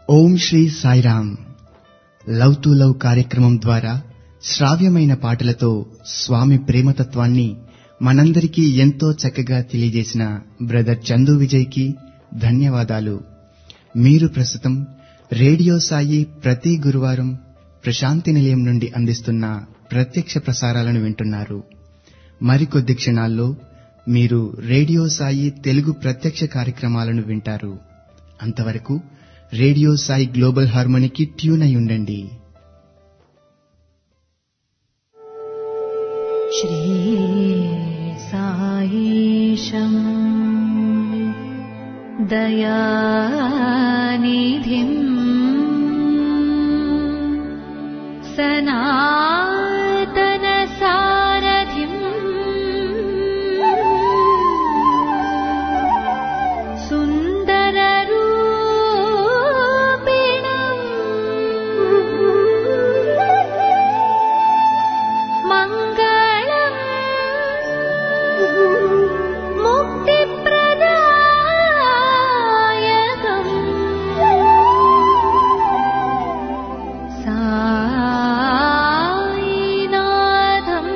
Om Sri Sairam love to love కార్యక్రమం ద్వారా శ్రావ్యమైన పాటలతో స్వామి ప్రేమతత్వాన్ని మనందరికీ ఎంతో చక్కగా తెలియజేసిన బ్రదర్ చందు విజయ్ కి ధన్యవాదాలు మీరు ప్రస్తుతం రేడియో సాయి ప్రతి గురువారం ప్రశాంతి నిలయం నుండి అందిస్తున్న ప్రత్యక్ష ప్రసారాలను వింటున్నారు మరికొద్ది క్షణాల్లో మీరు రేడియో సాయి తెలుగు ప్రత్యక్ష కార్యక్రమాలను వింటారు అంతవరకు రేడియో సాయి గ్లోబల్ హార్మోనికి ట్యూన్ అయి ఉండండి श्रीसायीशम् दयानिधिम् सनातनसारथिम् सुन्दररूपिणम् मङ्गलम् मुक्तिप्रदायकम् सायिनाथम्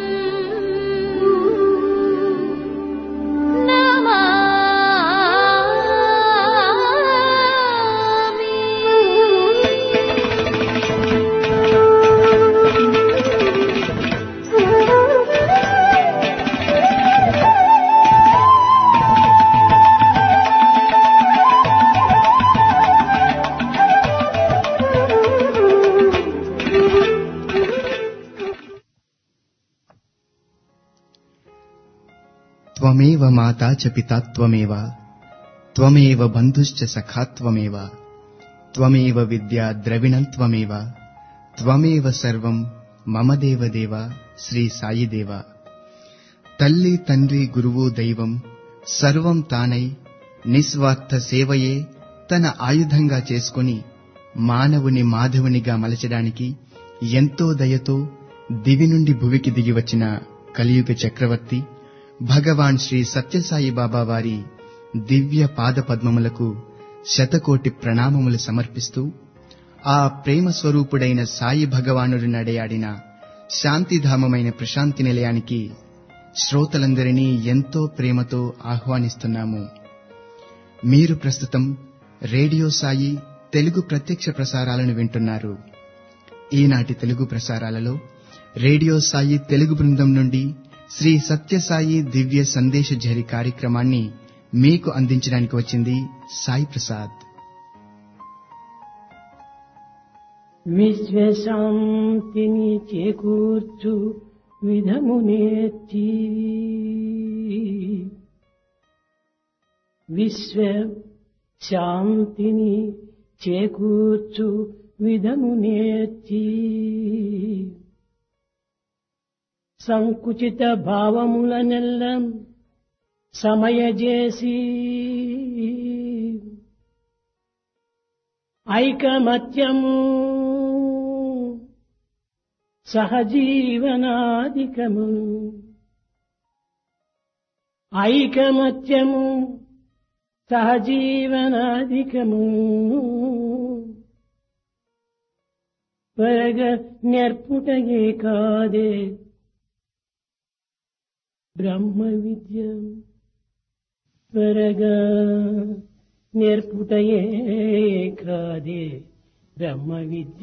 త్వమేవ మాతా చ పితా త్వమేవ త్వమేవ బంధుశ్చ సఖా త్వమేవ త్వమేవ విద్యా ద్రవిణం త్వమేవ త్వమేవ సర్వం మమ దేవదేవ శ్రీ సాయి దేవ తల్లి తండ్రి గురువు దైవం సర్వం తానై నిస్వార్థ సేవయే తన ఆయుధంగా చేసుకుని మానవుని మాధవునిగా మలచడానికి ఎంతో దయతో దివి నుండి భువికి దిగి వచ్చిన కలియుగ చక్రవర్తి భగవాన్ శ్రీ సత్యసాయి బాబా వారి దివ్య పాద పద్మములకు శతకోటి ప్రణామములు సమర్పిస్తూ ఆ ప్రేమ స్వరూపుడైన సాయి భగవానుడు నడయాడిన శాంతిధామమైన ప్రశాంతి నిలయానికి శ్రోతలందరినీ ఎంతో ప్రేమతో ఆహ్వానిస్తున్నాము మీరు ప్రస్తుతం రేడియో సాయి తెలుగు ప్రత్యక్ష ప్రసారాలను వింటున్నారు ఈనాటి తెలుగు ప్రసారాలలో రేడియో సాయి తెలుగు బృందం నుండి శ్రీ సత్యసాయి దివ్య సందేశ ఝరి కార్యక్రమాన్ని మీకు అందించడానికి వచ్చింది సాయి ప్రసాద్ విశ్వశాంతిని చేకూర్చు విధము నేర్చి విశ్వ శాంతిని చేకూర్చు విధము నేర్చి సంకుచిత భావములనెల్ల సమయజేసి ఐకమత్యము సహజీవనాధికము ఐకమత్యము సహజీవనాధికము పరగ నెర్పుటగే కాదే బ్రహ్మ విద్య త్వరగా నేర్పుటయే కాదే బ్రహ్మ విద్య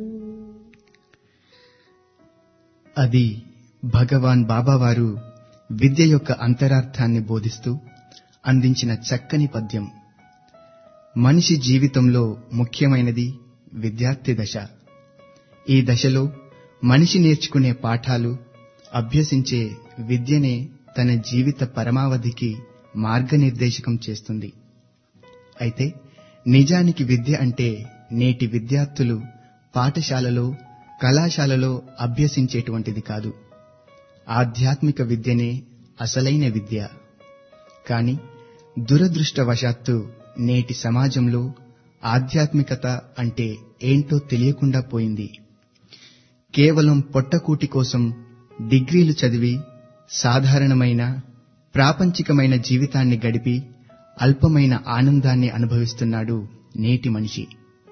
అది భగవాన్ బాబావారు విద్య యొక్క అంతరార్థాన్ని బోధిస్తూ అందించిన చక్కని పద్యం మనిషి జీవితంలో ముఖ్యమైనది విద్యార్థి దశ ఈ దశలో మనిషి నేర్చుకునే పాఠాలు అభ్యసించే విద్యనే తన జీవిత పరమావధికి మార్గనిర్దేశకం చేస్తుంది అయితే నిజానికి విద్య అంటే నేటి విద్యార్థులు పాఠశాలలో కళాశాలలో అభ్యసించేటువంటిది కాదు ఆధ్యాత్మిక విద్యనే అసలైన విద్య కాని దురదృష్టవశాత్తు నేటి సమాజంలో ఆధ్యాత్మికత అంటే ఏంటో తెలియకుండా పోయింది కేవలం పొట్టకూటి కోసం డిగ్రీలు చదివి సాధారణమైన ప్రాపంచికమైన జీవితాన్ని గడిపి అల్పమైన ఆనందాన్ని అనుభవిస్తున్నాడు నేటి మనిషి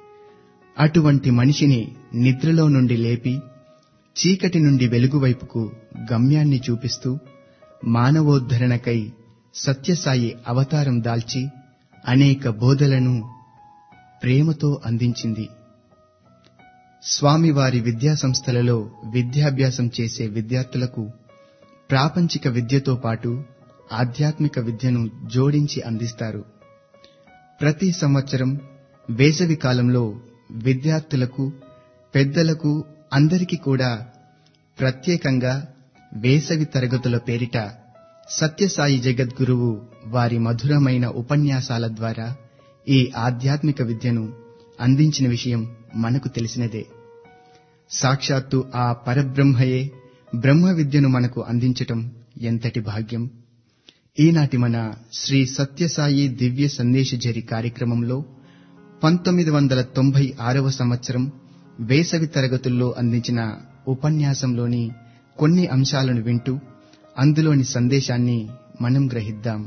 అటువంటి మనిషిని నిద్రలో నుండి లేపి చీకటి నుండి వెలుగు వైపుకు గమ్యాన్ని చూపిస్తూ మానవోద్ధరణకై సత్యసాయి అవతారం దాల్చి అనేక బోధలను ప్రేమతో అందించింది స్వామివారి విద్యా సంస్థలలో విద్యాభ్యాసం చేసే విద్యార్థులకు ప్రాపంచిక విద్యతో పాటు ఆధ్యాత్మిక విద్యను జోడించి అందిస్తారు ప్రతి సంవత్సరం వేసవి కాలంలో విద్యార్థులకు పెద్దలకు అందరికీ కూడా ప్రత్యేకంగా వేసవి తరగతుల పేరిట సత్యసాయి జగద్గురువు వారి మధురమైన ఉపన్యాసాల ద్వారా ఈ ఆధ్యాత్మిక విద్యను అందించిన విషయం మనకు తెలిసినదే సాక్షాత్తు ఆ పరబ్రహ్మయే బ్రహ్మ విద్యను మనకు అందించటం ఎంతటి భాగ్యం ఈనాటి మన శ్రీ సత్యసాయి దివ్య సందేశజరి కార్యక్రమంలో పంతొమ్మిది వందల తొంభై ఆరవ సంవత్సరం వేసవి తరగతుల్లో అందించిన ఉపన్యాసంలోని కొన్ని అంశాలను వింటూ అందులోని సందేశాన్ని మనం గ్రహిద్దాం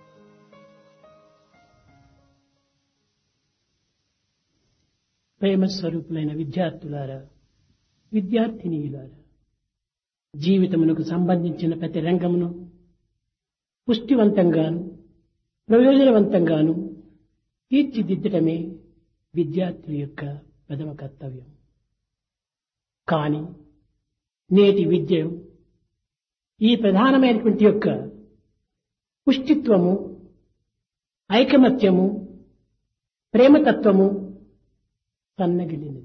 ప్రేమ స్వరూపులైన విద్యార్థులారా విద్యార్థినీయులారా జీవితమునకు సంబంధించిన ప్రతి రంగమును పుష్టివంతంగాను ప్రయోజనవంతంగాను తీర్చిదిద్దటమే విద్యార్థుల యొక్క ప్రథమ కర్తవ్యం కానీ నేటి విద్య ఈ ప్రధానమైనటువంటి యొక్క పుష్టిత్వము ఐకమత్యము ప్రేమతత్వము సన్నగిలినది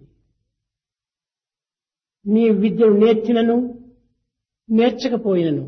నీ విద్యను నేర్చినను నేర్చకపోయినను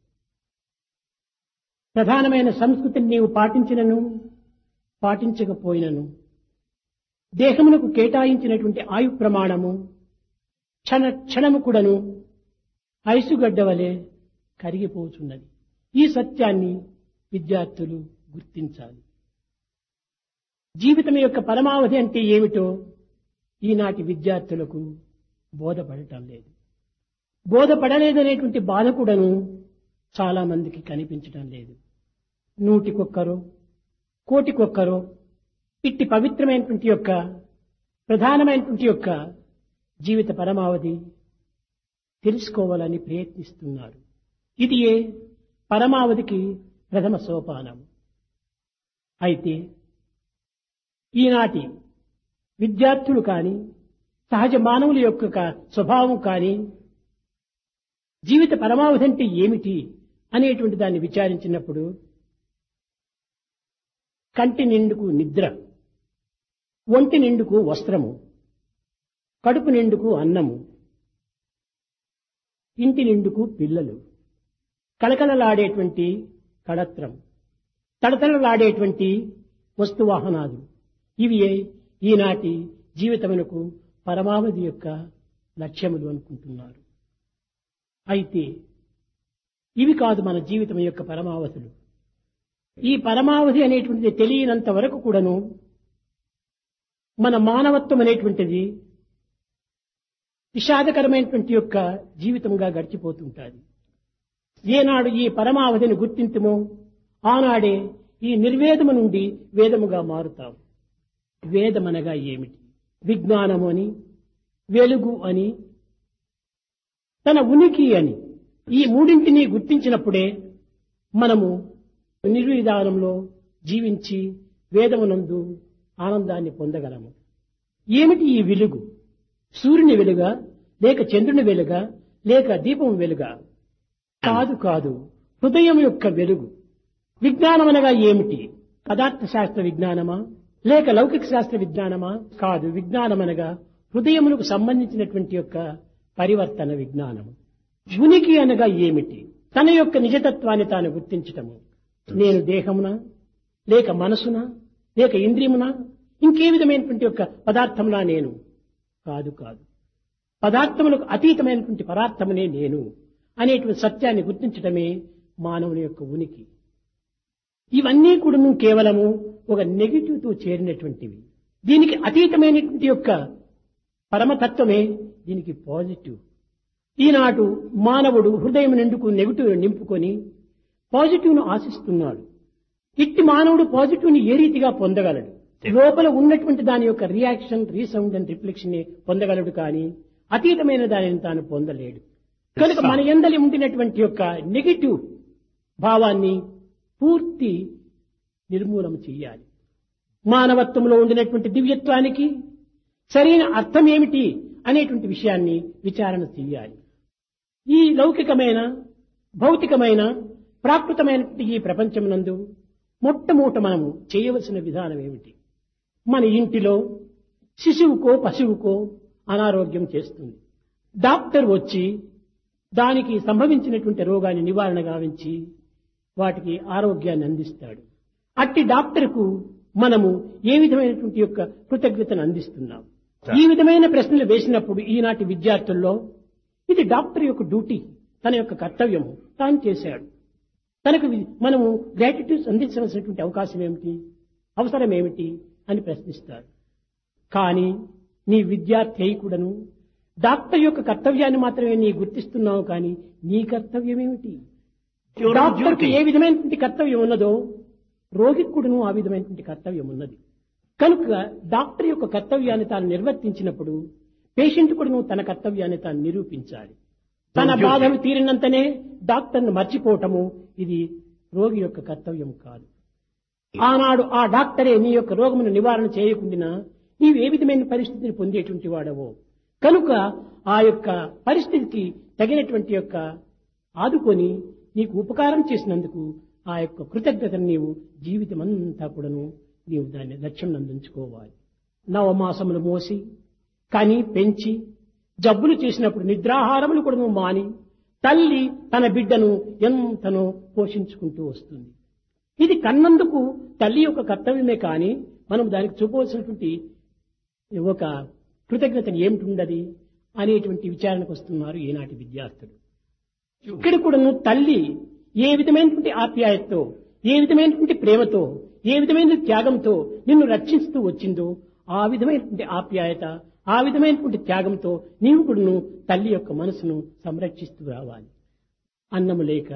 ప్రధానమైన సంస్కృతిని నీవు పాటించినను పాటించకపోయినను దేహమునకు కేటాయించినటువంటి ఆయు ప్రమాణము క్షణ క్షణము కూడాను ఐసుగడ్డ వలె కరిగిపోతున్నది ఈ సత్యాన్ని విద్యార్థులు గుర్తించాలి జీవితం యొక్క పరమావధి అంటే ఏమిటో ఈనాటి విద్యార్థులకు బోధపడటం లేదు బోధపడలేదనేటువంటి బాధ కూడాను చాలా మందికి కనిపించటం లేదు నూటికొక్కరో కోటికొక్కరో ఇట్టి పవిత్రమైనటువంటి యొక్క ప్రధానమైనటువంటి యొక్క జీవిత పరమావధి తెలుసుకోవాలని ప్రయత్నిస్తున్నారు ఇది ఏ పరమావధికి ప్రథమ సోపానం అయితే ఈనాటి విద్యార్థులు కానీ సహజ మానవుల యొక్క క- స్వభావం కానీ జీవిత పరమావధి అంటే ఏమిటి అనేటువంటి దాన్ని విచారించినప్పుడు కంటి నిండుకు నిద్ర ఒంటి నిండుకు వస్త్రము కడుపు నిండుకు అన్నము ఇంటి నిండుకు పిల్లలు కళకళలాడేటువంటి కడత్రం తడతడలాడేటువంటి వస్తువాహనాలు ఇవి ఈనాటి జీవితమునకు పరమావధి యొక్క లక్ష్యములు అనుకుంటున్నారు అయితే ఇవి కాదు మన జీవితం యొక్క పరమావధులు ఈ పరమావధి అనేటువంటిది తెలియనంత వరకు కూడాను మన మానవత్వం అనేటువంటిది విషాదకరమైనటువంటి యొక్క జీవితంగా గడిచిపోతుంటుంది ఏనాడు ఈ పరమావధిని గుర్తింతుమో ఆనాడే ఈ నిర్వేదము నుండి వేదముగా మారుతాం వేదమనగా ఏమిటి విజ్ఞానము అని వెలుగు అని తన ఉనికి అని ఈ మూడింటిని గుర్తించినప్పుడే మనము నిర్విధానంలో జీవించి వేదమునందు ఆనందాన్ని పొందగలము ఏమిటి ఈ వెలుగు సూర్యుని వెలుగా లేక చంద్రుని వెలుగా లేక దీపం వెలుగా కాదు కాదు హృదయం యొక్క వెలుగు విజ్ఞానం అనగా ఏమిటి పదార్థ శాస్త్ర విజ్ఞానమా లేక లౌకిక శాస్త్ర విజ్ఞానమా కాదు విజ్ఞానం అనగా హృదయమునకు సంబంధించినటువంటి యొక్క పరివర్తన విజ్ఞానము ఉనికి అనగా ఏమిటి తన యొక్క నిజతత్వాన్ని తాను గుర్తించటము నేను దేహమునా లేక మనసునా లేక ఇంద్రియమునా ఇంకే విధమైనటువంటి యొక్క పదార్థమునా నేను కాదు కాదు పదార్థములకు అతీతమైనటువంటి పదార్థమునే నేను అనేటువంటి సత్యాన్ని గుర్తించటమే మానవుని యొక్క ఉనికి ఇవన్నీ కూడా కేవలము ఒక నెగిటివ్ తో చేరినటువంటివి దీనికి అతీతమైనటువంటి యొక్క పరమతత్వమే దీనికి పాజిటివ్ ఈనాడు మానవుడు హృదయం నిండుకు నెగిటివ్ నింపుకొని పాజిటివ్ ను ఆశిస్తున్నాడు ఇట్టి మానవుడు పాజిటివ్ ని ఏ రీతిగా పొందగలడు లోపల ఉన్నటువంటి దాని యొక్క రియాక్షన్ రీసౌండ్ అండ్ రిఫ్లెక్షన్ ని పొందగలడు కానీ అతీతమైన దానిని తాను పొందలేడు కనుక మన ఎందలి ఉండినటువంటి యొక్క నెగిటివ్ భావాన్ని పూర్తి నిర్మూలన చెయ్యాలి మానవత్వంలో ఉండినటువంటి దివ్యత్వానికి సరైన అర్థం ఏమిటి అనేటువంటి విషయాన్ని విచారణ చెయ్యాలి ఈ లౌకికమైన భౌతికమైన ప్రాకృతమైనటువంటి ఈ ప్రపంచమునందు మొట్టమొదట మనము చేయవలసిన విధానం ఏమిటి మన ఇంటిలో శిశువుకో పశువుకో అనారోగ్యం చేస్తుంది డాక్టర్ వచ్చి దానికి సంభవించినటువంటి రోగాన్ని నివారణ గావించి వాటికి ఆరోగ్యాన్ని అందిస్తాడు అట్టి డాక్టర్కు మనము ఏ విధమైనటువంటి యొక్క కృతజ్ఞతను అందిస్తున్నాం ఈ విధమైన ప్రశ్నలు వేసినప్పుడు ఈనాటి విద్యార్థుల్లో ఇది డాక్టర్ యొక్క డ్యూటీ తన యొక్క కర్తవ్యము తాను చేశాడు తనకు వి- మనము గ్రాటిట్యూడ్స్ అందించవలసినటువంటి అవకాశం ఏమిటి అవసరం ఏమిటి అని ప్రశ్నిస్తారు కానీ నీ విద్యార్థి అయి కూడాను డాక్టర్ యొక్క కర్తవ్యాన్ని మాత్రమే నీ గుర్తిస్తున్నావు కానీ నీ కర్తవ్యం ఏమిటి Your డాక్టర్కి duty. ఏ విధమైనటువంటి కర్తవ్యం ఉన్నదో రోగికి కూడాను ఆ విధమైనటువంటి కర్తవ్యం ఉన్నది కనుక డాక్టర్ యొక్క కర్తవ్యాన్ని తాను నిర్వర్తించినప్పుడు పేషెంట్ కూడాను తన కర్తవ్యాన్ని తాను నిరూపించాలి తన Your duty. బాధలు తీరినంతనే డాక్టర్ను మర్చిపోవటము ఇది రోగి యొక్క కర్తవ్యం కాదు ఆనాడు ఆ డాక్టరే నీ యొక్క రోగమును నివారణ చేయకుండా నీవు ఏ విధమైన పరిస్థితిని పొందేటువంటి వాడవో కనుక ఆ యొక్క పరిస్థితికి తగినటువంటి యొక్క ఆదుకొని నీకు ఉపకారం చేసినందుకు ఆ యొక్క కృతజ్ఞతను నీవు జీవితం అంతా కూడాను నీవు దాన్ని లక్ష్యం అందించుకోవాలి నవమాసములు మోసి కని పెంచి జబ్బులు చేసినప్పుడు నిద్రాహారములు కూడా మాని తల్లి తన బిడ్డను ఎంతనో పోషించుకుంటూ వస్తుంది ఇది కన్నందుకు తల్లి యొక్క కర్తవ్యమే కానీ మనం దానికి చూపవలసినటువంటి ఒక కృతజ్ఞతను ఏమిటి ఉండదు అనేటువంటి విచారణకు వస్తున్నారు ఈనాటి విద్యార్థులు ఇక్కడ కూడాను తల్లి ఏ విధమైనటువంటి ఆప్యాయతతో ఏ విధమైనటువంటి ప్రేమతో ఏ విధమైన త్యాగంతో నిన్ను రక్షిస్తూ వచ్చిందో ఆ విధమైనటువంటి ఆప్యాయత ఆ విధమైనటువంటి త్యాగంతో నీవు కూడాను తల్లి యొక్క మనసును సంరక్షిస్తూ రావాలి అన్నము లేక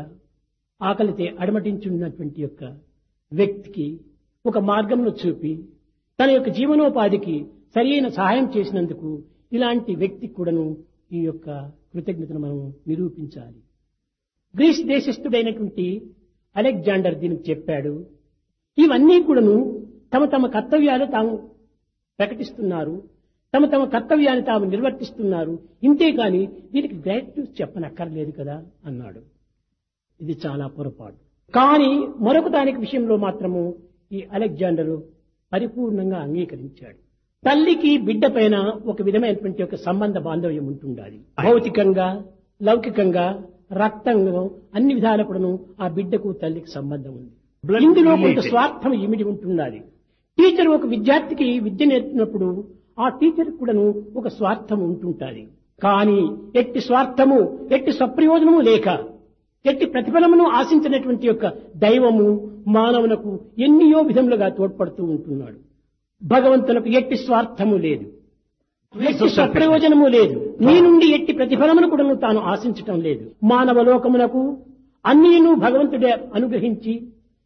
ఆకలితే అడమటించున్నటువంటి యొక్క వ్యక్తికి ఒక మార్గంను చూపి తన యొక్క జీవనోపాధికి సరైన సహాయం చేసినందుకు ఇలాంటి వ్యక్తికి కూడాను ఈ యొక్క కృతజ్ఞతను మనం నిరూపించాలి గ్రీస్ దేశస్థుడైనటువంటి అలెగ్జాండర్ దీనికి చెప్పాడు ఇవన్నీ కూడాను తమ తమ కర్తవ్యాలు తాము ప్రకటిస్తున్నారు తమ తమ కర్తవ్యాన్ని తాము నిర్వర్తిస్తున్నారు ఇంతే కాని దీనికి గ్రాటిట్యూడ్ చెప్పనక్కర్లేదు కదా అన్నాడు ఇది చాలా పొరపాటు కానీ మరొక దానికి విషయంలో మాత్రము ఈ అలెగ్జాండరు పరిపూర్ణంగా అంగీకరించాడు తల్లికి బిడ్డ పైన ఒక విధమైనటువంటి ఒక సంబంధ బాంధవ్యం ఉంటుండాలి భౌతికంగా లౌకికంగా రక్తంగా అన్ని విధాలకుడును ఆ బిడ్డకు తల్లికి సంబంధం ఉంది Blood ఇందులో కొంత related. స్వార్థం ఇమిడి ఉంటుండాలి టీచర్ ఒక విద్యార్థికి విద్య నేర్పినప్పుడు ఆ టీచర్ కూడాను ఒక స్వార్థం ఉంటుంటాది కానీ ఎట్టి స్వార్థము ఎట్టి సప్రయోజనము లేక ఎట్టి ప్రతిఫలమును ఆశించినటువంటి యొక్క దైవము మానవునకు ఎన్నియో విధములుగా తోడ్పడుతూ ఉంటున్నాడు భగవంతునకు ఎట్టి స్వార్థము లేదు ఎట్టి సప్రయోజనము లేదు నీ నుండి ఎట్టి ప్రతిఫలమును కూడా నువ్వు తాను ఆశించటం లేదు మానవ లోకమునకు అన్నీను భగవంతుడే అనుగ్రహించి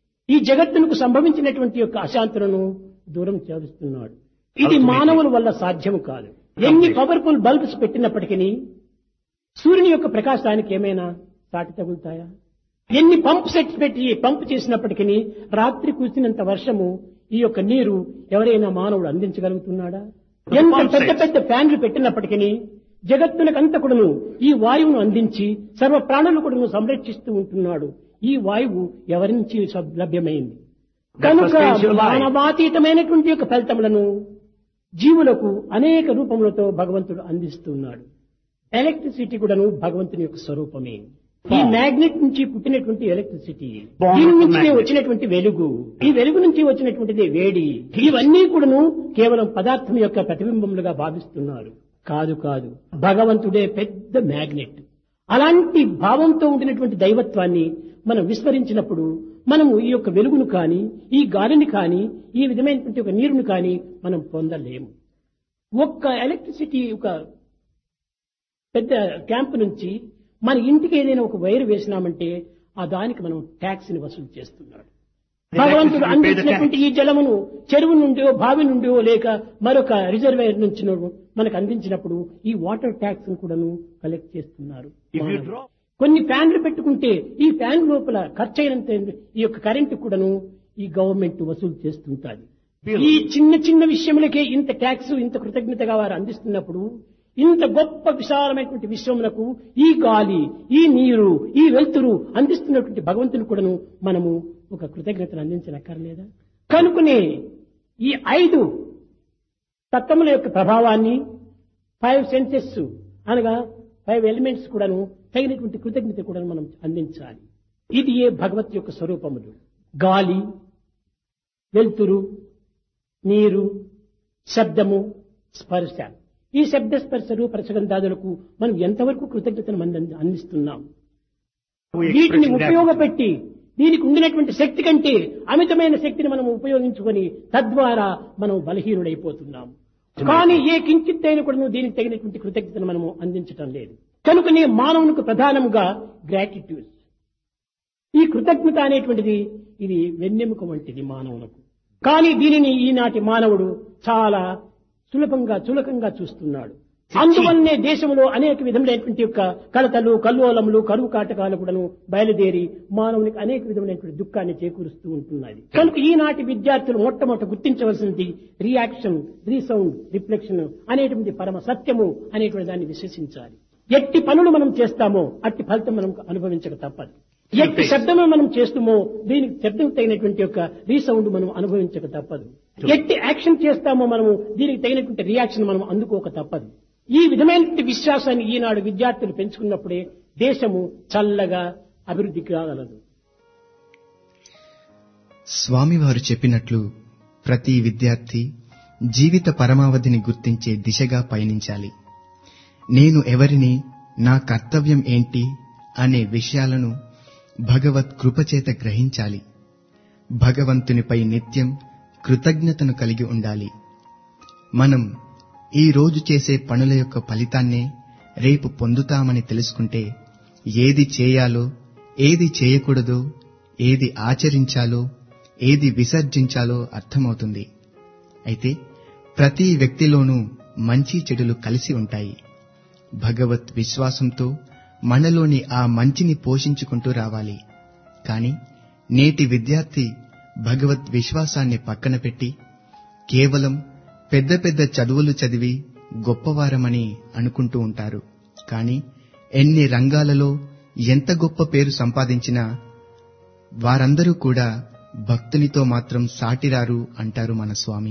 ఈ జగత్తునకు సంభవించినటువంటి యొక్క అశాంతులను దూరం చేస్తున్నాడు ఇది Ultimately. మానవుల వల్ల సాధ్యము కాదు ఎన్ని పవర్ఫుల్ బల్బ్స్ పెట్టినప్పటికీ సూర్యుని యొక్క ప్రకాశానికి ఏమైనా సాటి తగులుతాయా ఎన్ని పంప్ సెట్స్ పెట్టి పంప్ చేసినప్పటికీ రాత్రి కూర్చున్నంత వర్షము ఈ యొక్క నీరు ఎవరైనా మానవుడు అందించగలుగుతున్నాడా ఎంత pump పెద్ద sets. పెద్ద ఫ్యాన్లు పెట్టినప్పటికీ జగత్తునకంత కూడాను ఈ వాయువును అందించి సర్వ ప్రాణులు కూడాను సంరక్షిస్తూ ఉంటున్నాడు ఈ వాయువు ఎవరి నుంచి సబ్- లభ్యమైంది కనుక That was spiritual life. మానవాతీతమైనటువంటి యొక్క ఫలితములను జీవులకు అనేక రూపములతో భగవంతుడు అందిస్తున్నాడు ఎలక్ట్రిసిటీ కూడాను భగవంతుని యొక్క స్వరూపమే ఈ Form. మ్యాగ్నెట్ నుంచి పుట్టినటువంటి ఎలక్ట్రిసిటీ Born దీని of the నుంచి magnet. వచ్చినటువంటి వెలుగు ఈ వెలుగు నుంచి వచ్చినటువంటిది వేడి ఇవన్నీ కూడాను కేవలం పదార్థం యొక్క ప్రతిబింబములుగా భావిస్తున్నారు కాదు కాదు భగవంతుడే పెద్ద మ్యాగ్నెట్ అలాంటి భావంతో ఉండినటువంటి దైవత్వాన్ని మనం విస్మరించినప్పుడు మనము ఈ యొక్క వెలుగును కానీ ఈ గాలిని కానీ ఈ విధమైనటువంటి ఒక నీరుని కానీ మనం పొందలేము ఒక్క ఎలక్ట్రిసిటీ ఒక పెద్ద క్యాంప్ నుంచి మన ఇంటికి ఏదైనా ఒక వైర్ వేసినామంటే ఆ దానికి మనం ట్యాక్స్ ని వసూలు చేస్తున్నాడు భగవంతుడు electricity, we pay the అందించినటువంటి ఈ జలమును చెరువు నుండో బావి నుండో లేక మరొక రిజర్వేయర్ నుంచి మనకు అందించినప్పుడు ఈ వాటర్ ట్యాక్స్ కూడాను కలెక్ట్ చేస్తున్నారు If you మానవులు. draw, కొన్ని ఫ్యాన్లు పెట్టుకుంటే ఈ ఫ్యాన్ లోపల ఖర్చు అయినంత ఈ యొక్క కరెంటు కూడాను ఈ గవర్నమెంట్ వసూలు చేస్తుంటాది Bill. ఈ చిన్న చిన్న విషయములకే ఇంత ట్యాక్స్ ఇంత కృతజ్ఞతగా వారు అందిస్తున్నప్పుడు ఇంత గొప్ప విశాలమైనటువంటి విశ్వమునకు ఈ గాలి ఈ నీరు ఈ వెలుతురు అందిస్తున్నటువంటి భగవంతుని కూడాను మనము ఒక కృతజ్ఞతను అందించనక్కర్లేదా కనుకునే ఈ ఐదు తత్వముల యొక్క ప్రభావాన్ని ఫైవ్ సెన్సెస్ అనగా ఫైవ్ ఎలిమెంట్స్ కూడాను తగినటువంటి కృతజ్ఞత కూడా మనం అందించాలి ఇది ఏ భగవత్ యొక్క స్వరూపములు గాలి వెలుతురు నీరు శబ్దము స్పర్శ ఈ శబ్ద స్పర్శ రూపరసగంధాదులకు మనం ఎంతవరకు కృతజ్ఞతను మనం అంది- అందిస్తున్నాం we వీటిని expressing gratitude. ఉపయోగపెట్టి దీనికి ఉండినటువంటి శక్తి కంటే అమితమైన శక్తిని మనం ఉపయోగించుకొని తద్వారా మనం బలహీనుడైపోతున్నాం కానీ ఏ కించిత్తైన కూడా నువ్వు దీనికి తగినటువంటి కృతజ్ఞతను మనము అందించటం లేదు కనుకనే మానవునికి ప్రధానముగా గ్రాటిట్యూడ్ ఈ కృతజ్ఞత అనేటువంటిది ఇది వెన్నెముక వంటిది మానవులకు కానీ దీనిని ఈనాటి మానవుడు చాలా సులభంగా చులకంగా చూస్తున్నాడు అందువల్లనే దేశంలో అనేక విధములైనటువంటి యొక్క కలతలు కల్లోలములు కరువు కాటకాలు కూడాను బయలుదేరి మానవునికి అనేక విధములైనటువంటి దుఃఖాన్ని చేకూరుస్తూ ఉంటున్నది కనుక ఈనాటి విద్యార్థులు మొట్టమొదట గుర్తించవలసింది రియాక్షన్ రీసౌండ్ రిఫ్లెక్షన్ అనేటువంటి పరమ సత్యము అనేటువంటి దాన్ని విశ్వసించాలి ఎట్టి పనులు మనం చేస్తామో అట్టి ఫలితం మనం అనుభవించక తప్పదు ఎట్టి శబ్దము మనం చేస్తామో దీనికి శబ్దం తగినటువంటి యొక్క రీసౌండ్ మనం అనుభవించక తప్పదు ఎట్టి యాక్షన్ చేస్తామో మనము దీనికి తగినటువంటి రియాక్షన్ మనం అందుకోక తప్పదు ఈ విధమైనటువంటి విశ్వాసాన్ని ఈనాడు విద్యార్థులు పెంచుకున్నప్పుడే దేశము చల్లగా అభివృద్ధి కాగలదు స్వామివారు చెప్పినట్లు ప్రతి విద్యార్థి జీవిత పరమావధిని గుర్తించే దిశగా పయనించాలి నేను ఎవరిని నా కర్తవ్యం ఏంటి అనే విషయాలను భగవత్ కృపచేత గ్రహించాలి భగవంతునిపై నిత్యం కృతజ్ఞతను కలిగి ఉండాలి మనం ఈ రోజు చేసే పనుల యొక్క ఫలితాన్నే రేపు పొందుతామని తెలుసుకుంటే ఏది చేయాలో ఏది చేయకూడదో ఏది ఆచరించాలో ఏది విసర్జించాలో అర్థమవుతుంది అయితే ప్రతి వ్యక్తిలోనూ మంచి చెడులు కలిసి ఉంటాయి భగవత్ విశ్వాసంతో మనలోని ఆ మంచిని పోషించుకుంటూ రావాలి కాని నేటి విద్యార్థి భగవత్ విశ్వాసాన్ని పక్కన పెట్టి కేవలం పెద్ద పెద్ద చదువులు చదివి గొప్పవారమని అనుకుంటూ ఉంటారు కాని ఎన్ని రంగాలలో ఎంత గొప్ప పేరు సంపాదించినా వారందరూ కూడా భక్తునితో మాత్రం సాటిరారు అంటారు మన స్వామి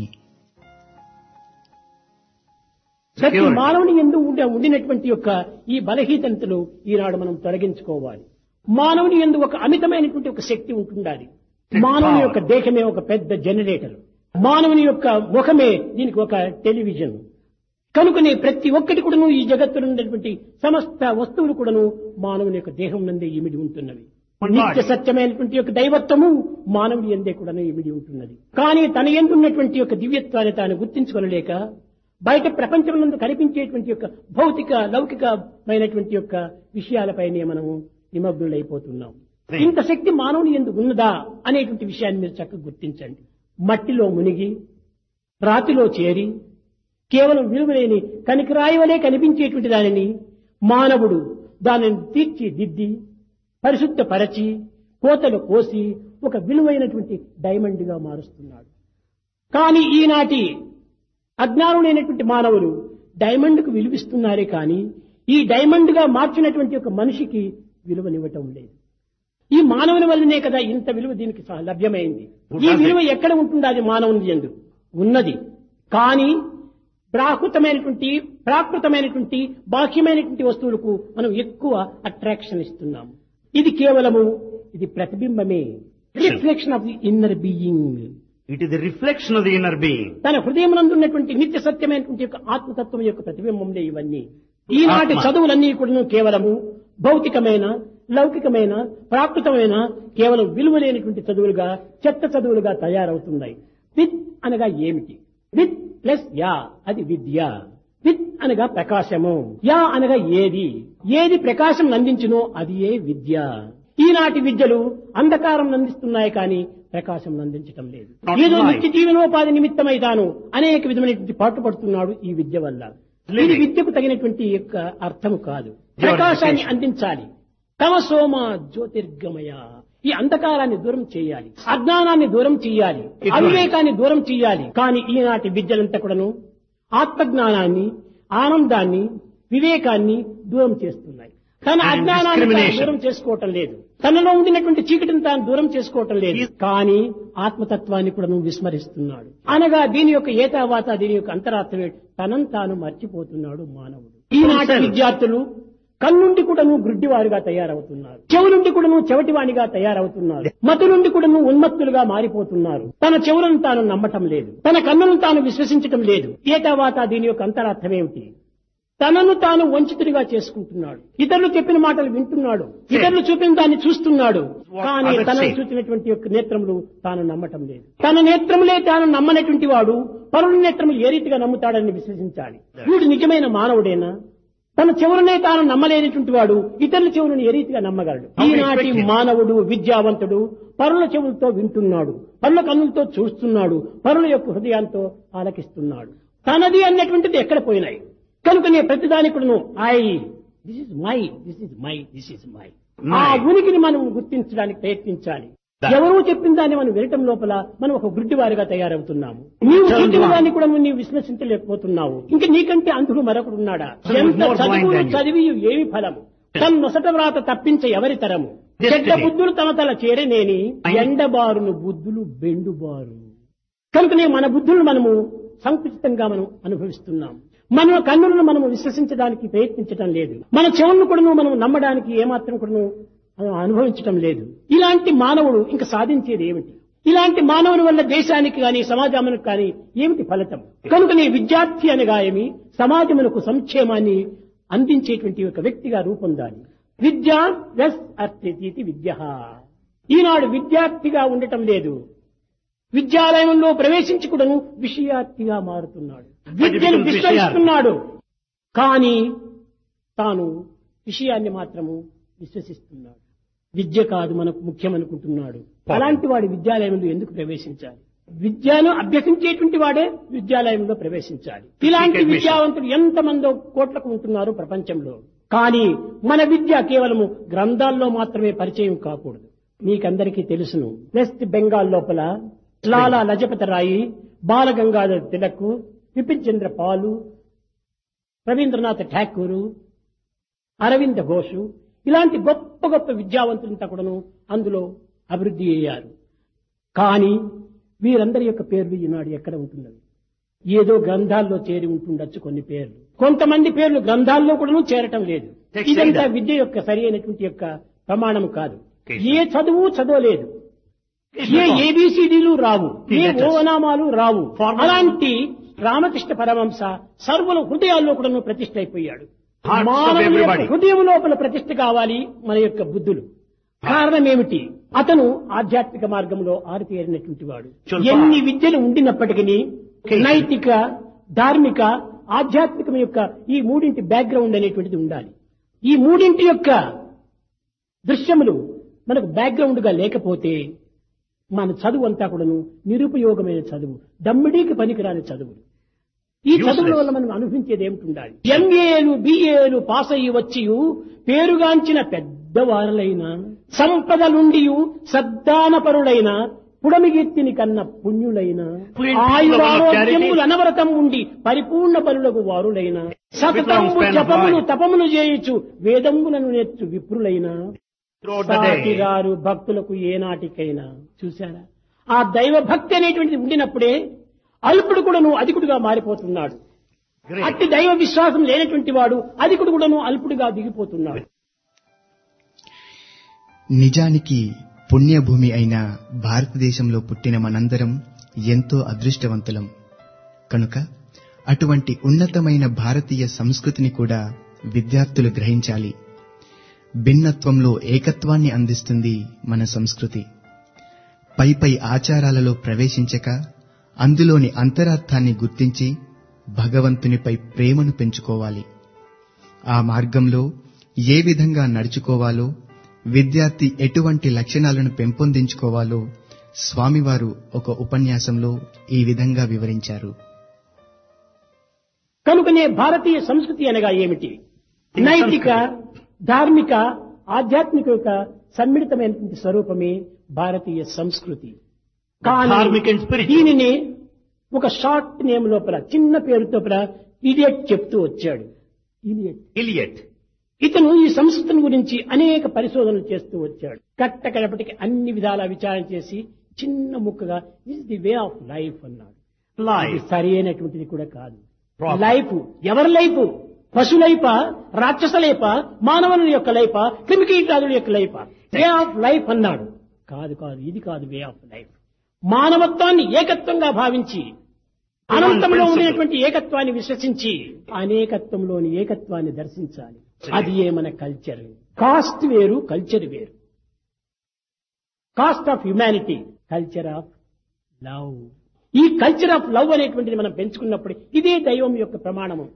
ప్రతి మానవుని ఎందు ఉండే ఉండినటువంటి యొక్క ఈ బలహీనతలు ఈనాడు మనం తొలగించుకోవాలి మానవుని ఎందు ఒక అమితమైనటువంటి ఒక శక్తి ఉంటుండాలి మానవుని యొక్క దేహమే ఒక పెద్ద జనరేటర్ మానవుని యొక్క ముఖమే దీనికి ఒక టెలివిజన్ కనుకనే ప్రతి ఒక్కటి కూడాను ఈ జగత్తులో ఉన్నటువంటి సమస్త వస్తువులు కూడాను మానవుని యొక్క దేహం నందే ఇమిడి ఉంటున్నవి నిత్య సత్యమైనటువంటి యొక్క దైవత్వము మానవుని ఎందే కూడాను ఇమిడి ఉంటున్నది కానీ తన ఎందున్నటువంటి యొక్క దివ్యత్వాన్ని తాను గుర్తించుకోలేక బయట ప్రపంచమునందు కనిపించేటువంటి యొక్క భౌతిక లౌకికమైనటువంటి యొక్క విషయాలపైనే మనము నిమగ్నులైపోతున్నాం ఇంత శక్తి మానవుని ఎందుకు ఉన్నదా అనేటువంటి విషయాన్ని మీరు చక్కగా గుర్తించండి మట్టిలో మునిగి రాతిలో చేరి కేవలం విలువలేని కనికిరాయి వలె కనిపించేటువంటి దానిని మానవుడు దానిని తీర్చిదిద్ది పరిశుద్ధపరచి కోతలు కోసి ఒక విలువైనటువంటి డైమండ్ గా మారుస్తున్నాడు కానీ ఈనాటి అజ్ఞానులైనటువంటి మానవులు డైమండ్ కు విలువిస్తున్నారే కానీ ఈ డైమండ్ గా మార్చినటువంటి ఒక మనిషికి విలువనివ్వటం లేదు ఈ మానవుని వల్లనే కదా ఇంత విలువ దీనికి స- లభ్యమైంది ఈ విలువ ఎక్కడ ఉంటుందో అది మానవుని ఎందు ఉన్నది కానీ ప్రాకృతమైనటువంటి ప్రాకృతమైనటువంటి బాహ్యమైనటువంటి వస్తువులకు మనం ఎక్కువ అట్రాక్షన్ ఇస్తున్నాము ఇది కేవలము ఇది ప్రతిబింబమే reflection of the inner being It is the reflection of the inner being. తన హృదయమునందు ఉన్నటువంటి నిత్య సత్యమైనటువంటి యొక్క ఆత్మతత్వం యొక్క ప్రతిబింబంలే ఇవన్నీ ఈనాటి ఆత్మ. చదువులన్నీ కూడా కేవలము భౌతికమైన లౌకికమైన ప్రాకృతమైన కేవలం విలువలేనటువంటి చదువులుగా చెత్త చదువులుగా తయారవుతున్నాయి విత్ అనగా ఏమిటి విత్ ప్లస్ యా అది విద్య విత్ అనగా ప్రకాశము యా అనగా ఏది ఏది ప్రకాశం అందించునో అది ఏ విద్య ఈనాటి విద్యలు అంధకారం అందిస్తున్నాయి కానీ ప్రకాశం అందించటం లేదు Not ఏదో light. నిత్య జీవనోపాధి నిమిత్తమై తాను అనేక విధమైనటువంటి పాటుపడుతున్నాడు ఈ విద్య వల్ల ఇది Living. విద్యకు తగినటువంటి యొక్క అర్థము కాదు ప్రకాశాన్ని అందించాలి తమ సోమ జ్యోతిర్గమయ ఈ అంధకారాన్ని దూరం చేయాలి అజ్ఞానాన్ని దూరం చేయాలి Ignorance. అవివేకాన్ని దూరం చేయాలి కానీ ఈనాటి విద్యలంతా కూడాను ఆత్మజ్ఞానాన్ని ఆనందాన్ని వివేకాన్ని దూరం చేస్తున్నాయి తన And అజ్ఞానాన్ని తాను discrimination. దూరం చేసుకోవటం లేదు తనలో ఉండినటువంటి చీకటిని తాను దూరం చేసుకోవటం లేదు కానీ ఆత్మతత్వాన్ని కూడా నువ్వు విస్మరిస్తున్నాడు అనగా దీని యొక్క ఏతావాత దీని యొక్క అంతరాత్మే తనను తాను మర్చిపోతున్నాడు మానవుడు ఈనాటి Himself. విద్యార్థులు కన్నుండి కూడా నువ్వు గుడ్డివారుగా తయారవుతున్నారు చెవు నుండి కూడా నువ్వు చెవటివాణిగా తయారవుతున్నారు మతు నుండి కూడా నువ్వు ఉన్మత్తులుగా మారిపోతున్నారు తన చెవులను తాను నమ్మటం లేదు తన కన్నులను తాను విశ్వసించటం లేదు ఏతావాత దీని యొక్క అంతరార్థం ఏమిటి తనను తాను వంచితుడిగా చేసుకుంటున్నాడు ఇతరులు చెప్పిన మాటలు వింటున్నాడు ఇతరులు చూపిన దాన్ని చూస్తున్నాడు కానీ others తనను say. చూసినటువంటి యొక్క నేత్రములు తాను నమ్మటం లేదు తన నేత్రములే తాను నమ్మనటువంటి వాడు పరుల నేత్రములు ఏ రీతిగా నమ్ముతాడని విశ్వసించాలి వీడు నిజమైన మానవుడేనా తన చెవులనే తాను నమ్మలేనటువంటి వాడు ఇతరుల చెవులను ఏ రీతిగా నమ్మగలడు How ఈనాటి expect him? మానవుడు విద్యావంతుడు పరుల చెవులతో వింటున్నాడు పరుల కన్నులతో చూస్తున్నాడు పరుల యొక్క హృదయంతో ఆలకిస్తున్నాడు తనది అన్నటువంటిది ఎక్కడ పోయినాయి కనుకనే ప్రతిదాని కూడాను I this is my this is my this is my ah My. ఉనికిని మనం గుర్తించడానికి ప్రయత్నించాలి That. ఎవరో చెప్పిన దాన్ని మనం వినటం లోపల మనం ఒక గుడ్డివారిగా తయారవుతున్నాము నీవు Turn చెప్పిన blind. దాన్ని కూడా నీవు విశ్వసించలేకపోతున్నావు ఇంకా నీకంటే అంధుడు మరొకడు ఉన్నాడా Someone ఎంత more blind చదువులు than you. చదివి ఏమి ఫలము తన నొసట వ్రాత తప్పించ ఎవరి తరము Destiny. చెడ్డ బుద్ధులు తమ తల చేరనేని Mind. ఎండబారును బుద్ధులు బెండుబారు కనుకనే మన బుద్ధులను మనము సంకుచితంగా మనం అనుభవిస్తున్నాం మన కన్నులను మనం విశ్వసించడానికి ప్రయత్నించడం లేదు మన చెవులను కూడా మనం నమ్మడానికి ఏమాత్రం కూడా అనుభవించడం లేదు ఇలాంటి మానవుడు ఇంకా సాధించేది ఏమిటి ఇలాంటి మానవుని వల్ల దేశానికి కానీ సమాజానికి కానీ ఏమిటి ఫలితం కనుకనే విద్యార్థి అనగా ఏమి సమాజమునకు సంక్షేమాన్ని అందించేటువంటి ఒక వ్యక్తిగా రూపొందాలి విద్య ప్లస్ అర్థితి విద్య ఈనాడు విద్యార్థిగా ఉండటం లేదు విద్యాలయంలో ప్రవేశించి కూడాను విషయార్థిగా మారుతున్నాడు విద్యను becomes విశ్వసిస్తున్నాడు కానీ తాను విషయాన్ని మాత్రము విశ్వసిస్తున్నాడు విద్య కాదు మనకు ముఖ్యమనుకుంటున్నాడు అలాంటి వాడి విద్యాలయంలో ఎందుకు ప్రవేశించాలి విద్యను అభ్యసించేటువంటి వాడే విద్యాలయంలో ప్రవేశించాలి ఇలాంటి admission. విద్యావంతులు ఎంతమందో కోట్లకు ఉంటున్నారు ప్రపంచంలో కానీ మన విద్య కేవలము గ్రంథాల్లో మాత్రమే పరిచయం కాకూడదు మీకందరికీ తెలుసును వెస్ట్ బెంగాల్ లోపల లాలా లజపతి రాయి బాలగంగాధర్ తిలక్ విపిన్ చంద్ర పాలు రవీంద్రనాథ్ ఠాకూరు అరవింద ఘోషు ఇలాంటి గొప్ప గొప్ప విద్యావంతులంతా కూడాను అందులో అభివృద్ధి అయ్యారు కానీ వీరందరి యొక్క పేర్లు ఈనాడు ఎక్కడ ఉంటున్నవి ఏదో గ్రంథాల్లో చేరి ఉంటుండొచ్చు కొన్ని పేర్లు కొంతమంది పేర్లు గ్రంథాల్లో కూడాను చేరటం లేదు Text ఇదంతా reader. విద్య యొక్క సరి అయినటువంటి యొక్క ప్రమాణం కాదు Okay. ఏ చదువు చదవలేదు It's ఏ not wrong. ఏబిసిడీలు రావు The A letters. ఓనామాలు Rao Formula. అలాంటి రామకృష్ణ పరమంశ సర్వుల హృదయాల్లో కూడా ప్రతిష్ట అయిపోయాడు Hearts of మానవుని యొక్క everybody. హృదయం లోపల ప్రతిష్ట కావాలి మన యొక్క బుద్ధులు కారణం ఏమిటి అతను ఆధ్యాత్మిక మార్గంలో ఆరితేరినటువంటి వాడు చుల్పా. ఎన్ని విద్యలు ఉండినప్పటికీ Okay. నైతిక ధార్మిక ఆధ్యాత్మికం యొక్క ఈ మూడింటి బ్యాక్గ్రౌండ్ అనేటువంటిది ఉండాలి ఈ మూడింటి యొక్క దృశ్యములు మనకు బ్యాక్గ్రౌండ్ గా లేకపోతే మన చదువు అంతా కూడాను నిరుపయోగమైన చదువు దమ్మిడీకి పనికిరాని చదువులు ఈ Useless. చదువుల వల్ల మనం అనుభవించేది ఏమిటి ఉండాలి ఎంఏలు బిఏలు పాస్ అయ్యి వచ్చి పేరుగాంచిన పెద్దవారులైన సంపదలుండి సద్దానపరులైన పుడమిగెత్తిని కన్న పుణ్యులైన Plenty of ఆయురారోగ్యములు charity. అనవరతం ఉండి పరిపూర్ణ బలులకు వారులైన సతతంబు span of జపములు life. తపములు చేయుచు వేదములను నేర్చు విప్రులైన Throughout the day. సాటిరారు భక్తులకు ఏనాటికైనా చూశారా ఆ దైవ భక్తి అనేటువంటిది ఉండినప్పుడే అల్పుడు కూడాను అధికుడుగా మారిపోతున్నాడు Great. అట్టి దైవ విశ్వాసం లేనటువంటి వాడు అధికుడు కూడాను అల్పుడుగా దిగిపోతున్నాడు నిజానికి పుణ్యభూమి అయిన భారతదేశంలో పుట్టిన మనందరం ఎంతో అదృష్టవంతులం కనుక అటువంటి ఉన్నతమైన భారతీయ సంస్కృతిని కూడా విద్యార్థులు గ్రహించాలి భిన్నత్వంలో ఏకత్వాన్ని అందిస్తుంది మన సంస్కృతి పై పై ఆచారాలలో ప్రవేశించక అందులోని అంతరార్థాన్ని గుర్తించి భగవంతునిపై ప్రేమను పెంచుకోవాలి ఆ మార్గంలో ఏ విధంగా నడుచుకోవాలో విద్యార్థి ఎటువంటి లక్షణాలను పెంపొందించుకోవాలో స్వామివారు ఒక ఉపన్యాసంలో ఈ విధంగా వివరించారు కనుకనే భారతీయ సంస్కృతి అనగా ఏమిటి నైతిక ధార్మిక ఆధ్యాత్మిక యొక్క సమ్మిళితమైనటువంటి స్వరూపమే భారతీయ సంస్కృతి కానీ Dharmic and spiritual. దీనిని ఒక షార్ట్ నేమ్ లోపల చిన్న పేరుతో ఇడియట్ చెప్తూ వచ్చాడు ఇడియట్ Idiot. ఇతను ఈ సంస్కృతిని గురించి అనేక పరిశోధనలు చేస్తూ వచ్చాడు కట్ట కడపటికి అన్ని విధాల విచారణ చేసి చిన్న ముక్కగా is the way of life అన్నాడు ఇది Life. సరి అయినటువంటిది కూడా కాదు Proper. లైఫ్ ఎవరి లైఫ్ పశు లైఫ రాక్షస లైఫ మానవుల యొక్క లైఫ క్రిమికీటాదుల యొక్క లైఫ వే ఆఫ్ లైఫ్ అన్నాడు కాదు కాదు ఇది కాదు వే ఆఫ్ లైఫ్ మానవత్వాన్ని ఏకత్వంగా భావించి అనంతంలో principle. ఉండేటువంటి ఏకత్వాన్ని విశ్వసించి అనేకత్వంలోని ఏకత్వాన్ని దర్శించాలి అది ఏ మన కల్చర్ కాస్ట్ వేరు కల్చర్ వేరు caste of humanity culture of love ఈ కల్చర్ ఆఫ్ లవ్ అనేటువంటిది మనం పెంచుకున్నప్పుడు ఇదే దైవం యొక్క ప్రమాణము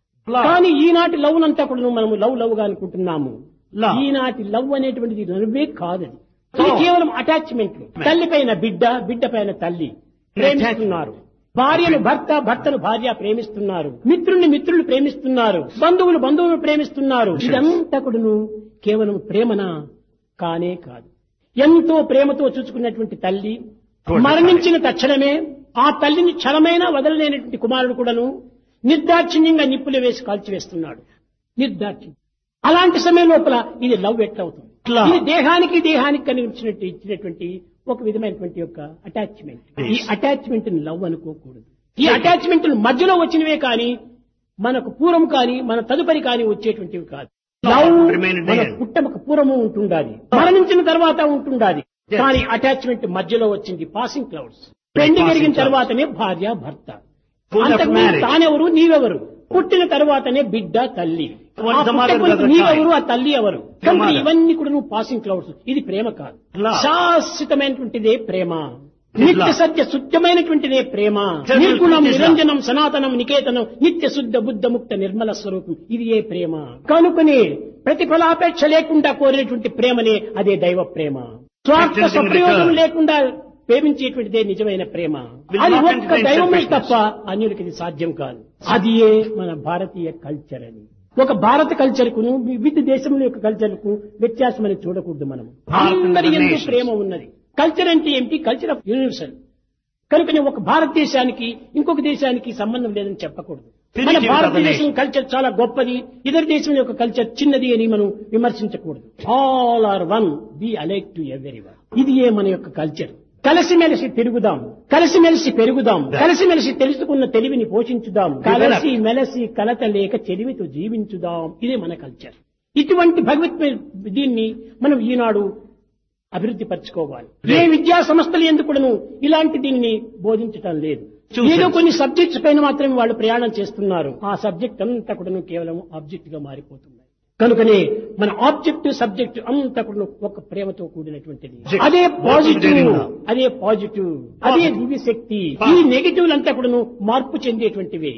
కానీ ఈనాటి లవ్ అంతా కూడా మనము లవ్ లవ్ గా అనుకుంటున్నాము Love. ఈనాటి లవ్ అనేటువంటిది లవ్వే కాదది ఇది Oh. కేవలం అటాచ్మెంట్ తల్లి పైన బిడ్డ బిడ్డ పైన తల్లి ప్రేమిస్తున్నారు భార్యను భర్త భర్తను భార్య ప్రేమిస్తున్నారు మిత్రుల్ని మిత్రులు ప్రేమిస్తున్నారు బంధువులు బంధువులు ప్రేమిస్తున్నారు ఇదంతా కూడాను కేవలం ప్రేమనా కానే కాదు ఎంతో ప్రేమతో చూసుకున్నటువంటి తల్లి మరణించిన తక్షణమే ఆ తల్లిని క్షణమైనా వదలలేనటువంటి కుమారుడు కూడాను నిర్దాక్షిణ్యంగా నిప్పులు వేసి కాల్చివేస్తున్నాడు నిర్దాక్షిణ్యం అలాంటి సమయం లోపల ఇది లవ్ ఎట్లవుతుంది Love. ఇది దేహానికి దేహానికి కనిపించినట్టు ఇచ్చినటువంటి ఒక విధమైనటువంటి యొక్క అటాచ్మెంట్ Yes. ఈ అటాచ్మెంట్ ని లవ్ అనుకోకూడదు ఈ అటాచ్మెంట్ మధ్యలో వచ్చినవే కానీ మనకు పూర్వం కానీ మన తదుపరి కానీ వచ్చేటువంటివి కాదు Love లవ్ remain మన there. పుట్టమకు పూర్వము ఉంటుండాలి మరణించిన తర్వాత ఉంటుండాలి Yes. కానీ అటాచ్మెంట్ మధ్యలో వచ్చింది పాసింగ్ క్లౌడ్స్ పెళ్లి Passing జరిగిన clouds. తర్వాతనే భార్య భర్త Full of అంతకుముందు marriage. తానెవరు నీవెవరు పుట్టిన తర్వాతనే బిడ్డ తల్లి What ఆ is the mother, పుట్టక ముందు brother, నీవెవరు child? ఆ తల్లి ఎవరు Your కనుక mother. ఇవన్నీ కూడా నువ్వు పాసింగ్ క్లౌడ్స్ ఇది ప్రేమ కాదు Love. శాశ్వతమైనటువంటిదే ప్రేమ It is నిత్య love. Satya శుద్ధమైనటువంటిదే Prema Eternal నిర్గుణం truth is love. నిరంజనం సనాతనం నికేతనం నిత్య శుద్ధ బుద్ధ ముక్త నిర్మల స్వరూపం ఇది ఏ ప్రేమ కనుకనే ప్రతిఫలాపేక్ష లేకుండా కోరినటువంటి ప్రేమనే అదే దైవ ప్రేమ స్వార్థ Actions in సప్రయోగం return. లేకుండా ప్రేమించేటువంటిదే నిజమైన ప్రేమ Will అది not ఒక్క entertain దైవమే selfishness. తప్ప అన్యులకి ఇది సాధ్యం కాదు అది ఏ మన భారతీయ కల్చర్ అని ఒక భారత కల్చర్ కును వివిధ దేశముల యొక్క కల్చర్ కు వ్యత్యాసం అని చూడకూడదు మనం Bharat and అందరి other ఎందు nations. ప్రేమ ఉన్నది కల్చర్ అంటే ఏమిటి కల్చర్ ఆఫ్ యూనివర్సల్ కనుకనే ఒక భారతదేశానికి ఇంకొక దేశానికి సంబంధం లేదని చెప్పకూడదు మన Spiritual of the భారతదేశం nation. కల్చర్ చాలా గొప్పది ఇతర దేశం యొక్క కల్చర్ చిన్నది అని మనం విమర్శించకూడదు all are one be alike to every one ఇది ఏ మన యొక్క కల్చర్ కలిసిమెలిసి తిరుగుదాం కలిసిమెలిసి పెరుగుదాం కలిసిమెలిసి తెలుసుకున్న తెలివిని పోషించుదాం కలిసి మెలసి కలత లేక చెలిమితో జీవించుదాం ఇదే మన కల్చర్ ఇటువంటి భగవత్ దీన్ని మనం ఈనాడు అభివృద్ధి పరచుకోవాలి ఏ విద్యా సంస్థలు ఎందుకును ఇలాంటి దీన్ని బోధించటం లేదు చూశాను. ఏదో కొన్ని సబ్జెక్ట్స్ పైన మాత్రమే వాళ్ళు ప్రయాణం చేస్తున్నారు ఆ సబ్జెక్ట్ అంతా కూడా కేవలం ఆబ్జెక్ట్ గా మారిపోతున్నాయి కనుకనే మన ఆబ్జెక్ట్ సబ్జెక్ట్ అంతా కూడా ఒక ప్రేమతో కూడినటువంటిది Object. అదే పాజిటివ్ Working therein. అదే పాజిటివ్ అదే దివ్య శక్తి ఈ Positive. నెగిటివ్ అంతా కూడా మార్పు చెందేటువంటివి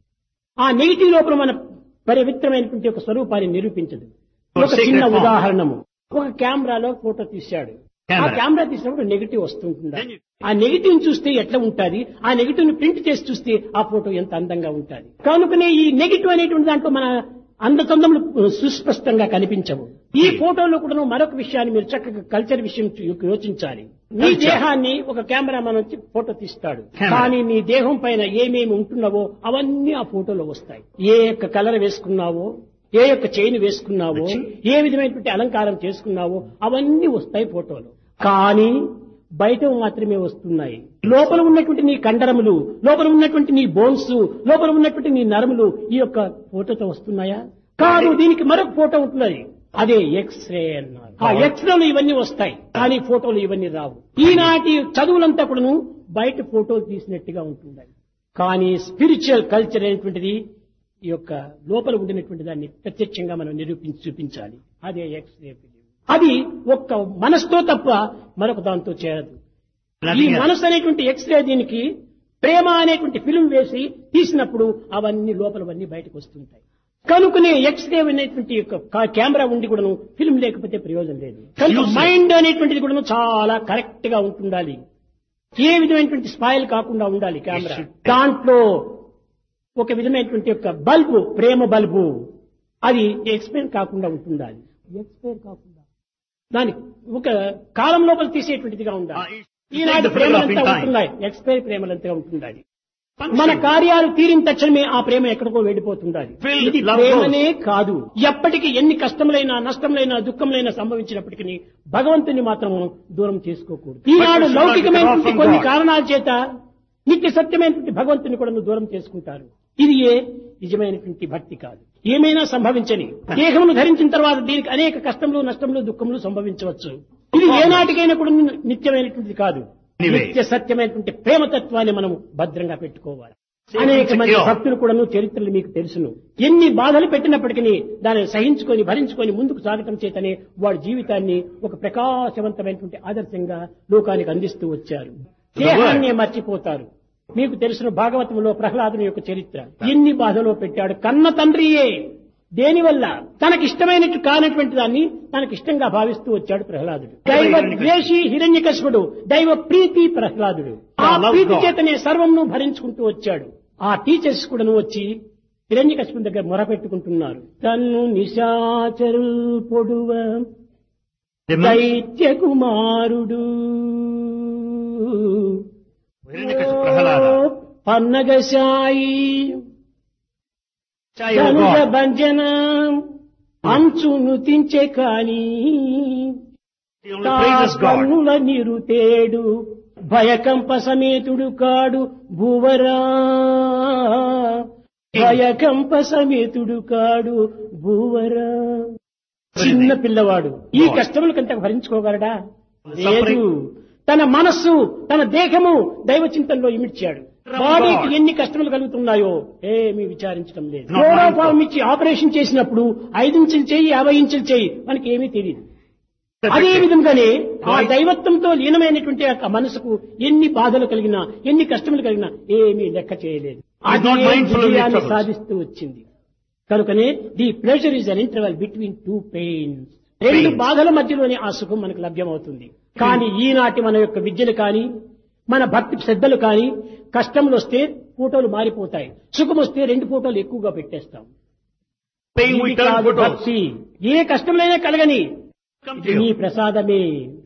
ఆ నెగిటివ్ లోపల మన పవిత్రమైనటువంటి ఒక స్వరూపాన్ని నిరూపించదు Or ఒక sacred చిన్న form. ఉదాహరణము ఒక కెమెరాలో ఫోటో తీశాడు ఆ Camera. కెమెరా తీసినప్పుడు నెగిటివ్ వస్తుంటుందా Then you- ఆ నెగిటివ్ చూస్తే ఎట్లా ఉంటుంది ఆ నెగిటివ్ ని ప్రింట్ చేసి చూస్తే ఆ ఫోటో ఎంత అందంగా ఉంటుంది కనుకనే ఈ నెగిటివ్ అనేటువంటి దాంట్లో మన అందచందములు సుస్పష్టంగా కనిపించవు ఈ ఫోటోలో కూడా మరొక విషయాన్ని మీరు చక్కగా కల్చర్ విషయం చూ- యోచించాలి నీ Culture. దేహాన్ని ఒక కెమెరామన్ వచ్చి ఫోటో తీస్తాడు Camera. కానీ నీ దేహం పైన ఏమేమి ఉంటున్నావో అవన్నీ ఆ ఫోటోలో వస్తాయి ఏ యొక్క కలర్ వేసుకున్నావో ఏ యొక్క చైన్ వేసుకున్నావో ఏ విధమైనటువంటి అలంకారం చేసుకున్నావో అవన్నీ వస్తాయి ఫోటోలో కానీ బయట మాత్రమే వస్తున్నాయి లోపల ఉన్నటువంటి నీ కండరములు లోపల ఉన్నటువంటి నీ బోన్స్ లోపల ఉన్నటువంటి నీ నరములు ఈ యొక్క ఫోటోతో వస్తున్నాయా కాదు దీనికి మరొక ఫోటో ఉంటున్నది అదే ఎక్స్రే అన్నారు ఆ ఎక్స్రేలు ఇవన్నీ వస్తాయి కానీ ఫోటోలు ఇవన్నీ రావు ఈనాటి చదువులంతా కూడాను బయట ఫోటోలు తీసినట్టుగా ఉంటున్నాయి కానీ స్పిరిచువల్ కల్చర్ అనేటువంటిది ఈ యొక్క లోపల ఉండినటువంటి దాన్ని ప్రత్యక్షంగా మనం నిరూపించి చూపించాలి అదే ఎక్స్రే అది ఒక్క మనసుతో తప్ప మరొక దాంతో చేరదు ఈ Nothing else. మనసు అనేటువంటి ఎక్స్రే దీనికి ప్రేమ అనేటువంటి ఫిల్మ్ వేసి తీసినప్పుడు అవన్నీ లోపలవన్నీ బయటకు వస్తుంటాయి కనుకనే ఎక్స్రే అనేటువంటి యొక్క కా- కెమెరా ఉండి కూడాను ఫిల్మ్ లేకపోతే ప్రయోజనం లేదు కనుక Useless. మైండ్ అనేటువంటిది కూడాను చాలా కరెక్ట్ గా ఉంటుండాలి ఏ విధమైనటువంటి స్పాయిల్ కాకుండా ఉండాలి కెమెరా should- దాంట్లో ఒక విధమైనటువంటి యొక్క బల్బు ప్రేమ బల్బు అది ఎక్స్పైర్ కాకుండా ఉంటుండాలి ఎక్స్పైర్ కాకుండా దాని ఒక కాలం లోపల తీసేటువంటిదిగా Ah, ఉండాలి it's- ఈనాడు take the photograph in ప్రేమలంతా time. ఉంటున్నాయి ఎక్స్పైర్ ప్రేమలంతా ఉంటుండాలి మన కార్యాలు తీరిన తక్షణమే ఆ ప్రేమ ఎక్కడికో వెళ్ళిపోతుండాలి Filled ఇది love ప్రేమనే కాదు ఎప్పటికీ ఎన్ని కష్టములైనా నష్టములైనా దుఃఖములైనా సంభవించినప్పటికీ భగవంతుని మాత్రం దూరం చేసుకోకూడదు ఈనాడు should not be లౌకికమైనటువంటి far from కొన్ని God. కారణాల చేత నిత్య సత్యమైనటువంటి భగవంతుని కూడా దూరం చేసుకుంటారు ఇది ఏ నిజమైనటువంటి భక్తి కాదు ఏమైనా సంభవించని దేహమును ధరించిన తర్వాత దీనికి అనేక కష్టములు నష్టములు దుఃఖములు సంభవించవచ్చు ఇది ఏనాటికైనా కూడా నిత్యమైనటువంటిది కాదు Anyway. నిత్య సత్యమైనటువంటి ప్రేమతత్వాన్ని మనం భద్రంగా పెట్టుకోవాలి అనేక మంది secure. భక్తులు కూడాను చరిత్రలు మీకు తెలుసును ఎన్ని బాధలు పెట్టినప్పటికీ దానిని సహించుకొని భరించుకొని ముందుకు సాగటం చేతనే వాడి జీవితాన్ని ఒక ప్రకాశవంతమైనటువంటి ఆదర్శంగా లోకానికి అందిస్తూ వచ్చారు దేహాన్ని మర్చిపోతారు మీకు తెలిసిన భాగవతంలో ప్రహ్లాదుని యొక్క చరిత్ర ఎన్ని బాధలో పెట్టాడు కన్న తండ్రియే దేనివల్ల తనకిష్టమైనట్టు కానటువంటి దాన్ని తనకి ఇష్టంగా భావిస్తూ వచ్చాడు ప్రహ్లాదుడు దైవ ద్వేషి హిరణ్యకశిపుడు దైవ ప్రీతి ప్రహ్లాదుడు ఆ Love ప్రీతి God. చేతనే సర్వంను భరించుకుంటూ వచ్చాడు ఆ టీచర్స్ కూడాను వచ్చి హిరణ్యకశిపుని దగ్గర మొరపెట్టుకుంటున్నారు తన్ను నిశాచరు పొడువ Demons, దైత్య కుమారుడు Hiranyakashipu Prahalada. పన్నగశాయి Child of ధనుజ God. భంజన అంచు నుతించే కాని He only praises God. కన్నుల నిరుతేడు భయకంప సమేతుడు కాడు భూవరా భయకంప సమేతుడు కాడు భూవరా చిన్న పిల్లవాడు ఈ కష్టములకంత భరించుకోగలడా లేదు Suffering. తన మనస్సు తన దేహము దైవ చింతనలో ఇమిడ్చాడు బాడీకి ఎన్ని కష్టములు కలుగుతున్నాయో ఏమీ విచారించడం లేదు Not క్లోరోఫార్మ్ ఇచ్చి ఆపరేషన్ చేసినప్పుడు ఐదు ఇంచులు చేయి యాభై ఇంచులు చేయి మనకి ఏమీ తెలియదు అదే విధంగానే ఆ దైవత్వంతో లీనమైనటువంటి ఆ మనసుకు ఎన్ని బాధలు కలిగినా ఎన్ని కష్టములు కలిగినా ఏమీ లెక్క చేయలేదు He is not అదే mindful of his విజయాన్ని troubles. సాధిస్తూ వచ్చింది కనుకనే the pleasure is an interval between two pains రెండు Pains. బాధల మధ్యలోనే ఆ సుఖం మనకు లభ్యమవుతుంది కానీ ఈనాటి మన యొక్క విద్యలు కానీ మన భక్తి శ్రద్ధలు కానీ కష్టములు వస్తే ఫోటోలు మారిపోతాయి సుఖం వస్తే రెండు ఫోటోలు ఎక్కువగా పెట్టేస్తాం Paying ఇది with turn కాదు photos. భక్తి ఏ కష్టములైనా కలగని Come to ఇది నీ you. ప్రసాదమే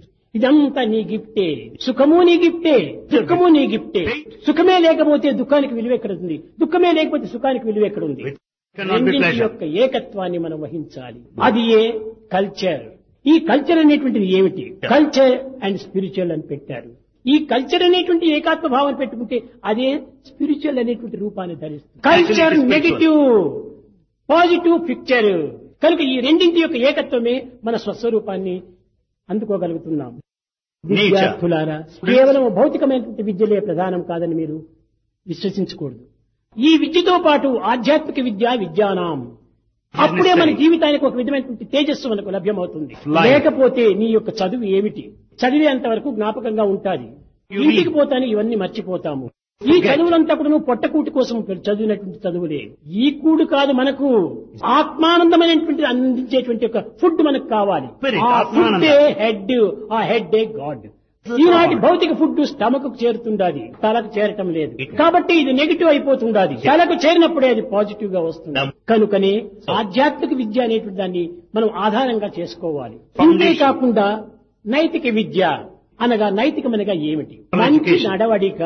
ఇదంతా నీ గిఫ్టే సుఖము నీ గిఫ్టే దుఃఖము నీ గిఫ్టే సుఖమే లేకపోతే దుఃఖానికి విలువ ఎక్కడ ఉంది దుఃఖమే లేకపోతే సుఖానికి విలువ ఎక్కడ ఉంది It cannot be రెండింటి pleasure. యొక్క ఏకత్వాన్ని మనం వహించాలి అది ఏ కల్చర్ ఈ కల్చర్ అనేటువంటిది ఏమిటి కల్చర్ అండ్ స్పిరిచువల్ అని పెట్టారు ఈ కల్చర్ అనేటువంటి ఏకాత్మ భావం పెట్టుకుంటే అదే స్పిరిచువల్ అనేటువంటి రూపాన్ని ధరిస్తుంది culture Actually, it is negative positive picture కనుక ఈ రెండింటి యొక్క ఏకత్వమే మన స్వస్వరూపాన్ని అందుకోగలుగుతున్నాం Nature. విద్యార్థులారా కేవలం భౌతికమైనటువంటి విద్యలే ప్రధానం కాదని మీరు విశ్వసించకూడదు ఈ విద్యతో పాటు ఆధ్యాత్మిక విద్య విద్యానాం అప్పుడే మన జీవితానికి ఒక విధమైనటువంటి తేజస్సు మనకు లభ్యమవుతుంది Life. లేకపోతే నీ యొక్క చదువు ఏమిటి చదివేంత వరకు జ్ఞాపకంగా ఉంటాది You ఇంటికి read. పోతాను ఇవన్నీ మర్చిపోతాము ఈ చదువులంతా కూడా నువ్వు పొట్టకూటి కోసం చదివినటువంటి చదువులే ఈ కూడు కాదు మనకు ఆత్మానందమైనటువంటి అందించేటువంటి ఒక ఫుడ్ మనకు కావాలి Spirit, ఆ ఆత్మానందం. ఫుడ్డే హెడ్ ఆ హెడ్ ఏ గాడ్ ఈనాటి భౌతిక ఫుడ్ స్టమక్ చేరుతుండాది తలకు చేరటం లేదు కాబట్టి ఇది నెగిటివ్ అయిపోతుండాది తలకు చేరినప్పుడే అది పాజిటివ్ గా వస్తుంది కనుకనే ఆధ్యాత్మిక విద్య అనేటువంటి దాన్ని మనం ఆధారంగా చేసుకోవాలి ఇంతే కాకుండా నైతిక విద్య అనగా నైతికమనగా ఏమిటి మంచి Education. నడవడిక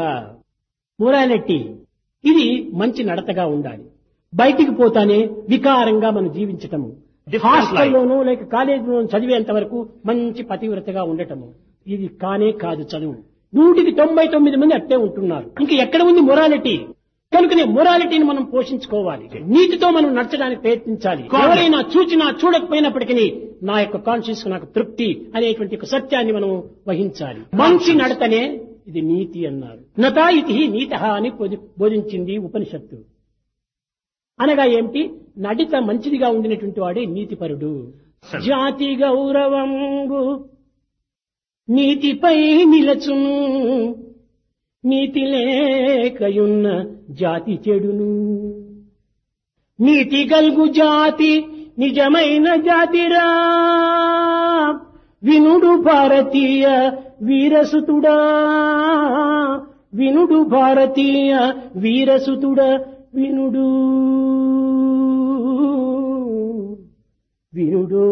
మొరాలిటీ ఇది మంచి నడతగా ఉండాలి బయటికి పోతానే వికారంగా మనం జీవించటము Different హాస్టల్లోనూ లేక కాలేజీలోనూ చదివేంత వరకు మంచి పతివ్రతగా ఉండటము ఇది కానే కాదు చదువు నూటికి తొంభై తొమ్మిది మంది అట్టే ఉంటున్నారు ఇంకా ఎక్కడ ఉంది మొరాలిటీ కనుకనే మొరాలిటీని మనం పోషించుకోవాలి నీతితో మనం నడచడానికి ప్రయత్నించాలి Correct. ఎవరైనా చూచినా చూడకపోయినప్పటికీ నా యొక్క కాన్షియస్ నాకు తృప్తి అనేటువంటి ఒక సత్యాన్ని మనం వహించాలి మంచి నడతనే ఇది నీతి అన్నారు నతా ఇది నీత అని బోధి- బోధించింది ఉపనిషత్తు అనగా ఏమిటి నడిత మంచిదిగా ఉండినటువంటి వాడే నీతిపరుడు సరే. జాతి గౌరవంబు నీతిపై నిలచును నీతి లేకయున్న జాతి చెడును నీతి గల్గు జాతి నిజమైన జాతిరా వినుడు భారతీయ వీరసుతుడా వినుడు భారతీయ వీరసుతుడా వినుడు వినుడు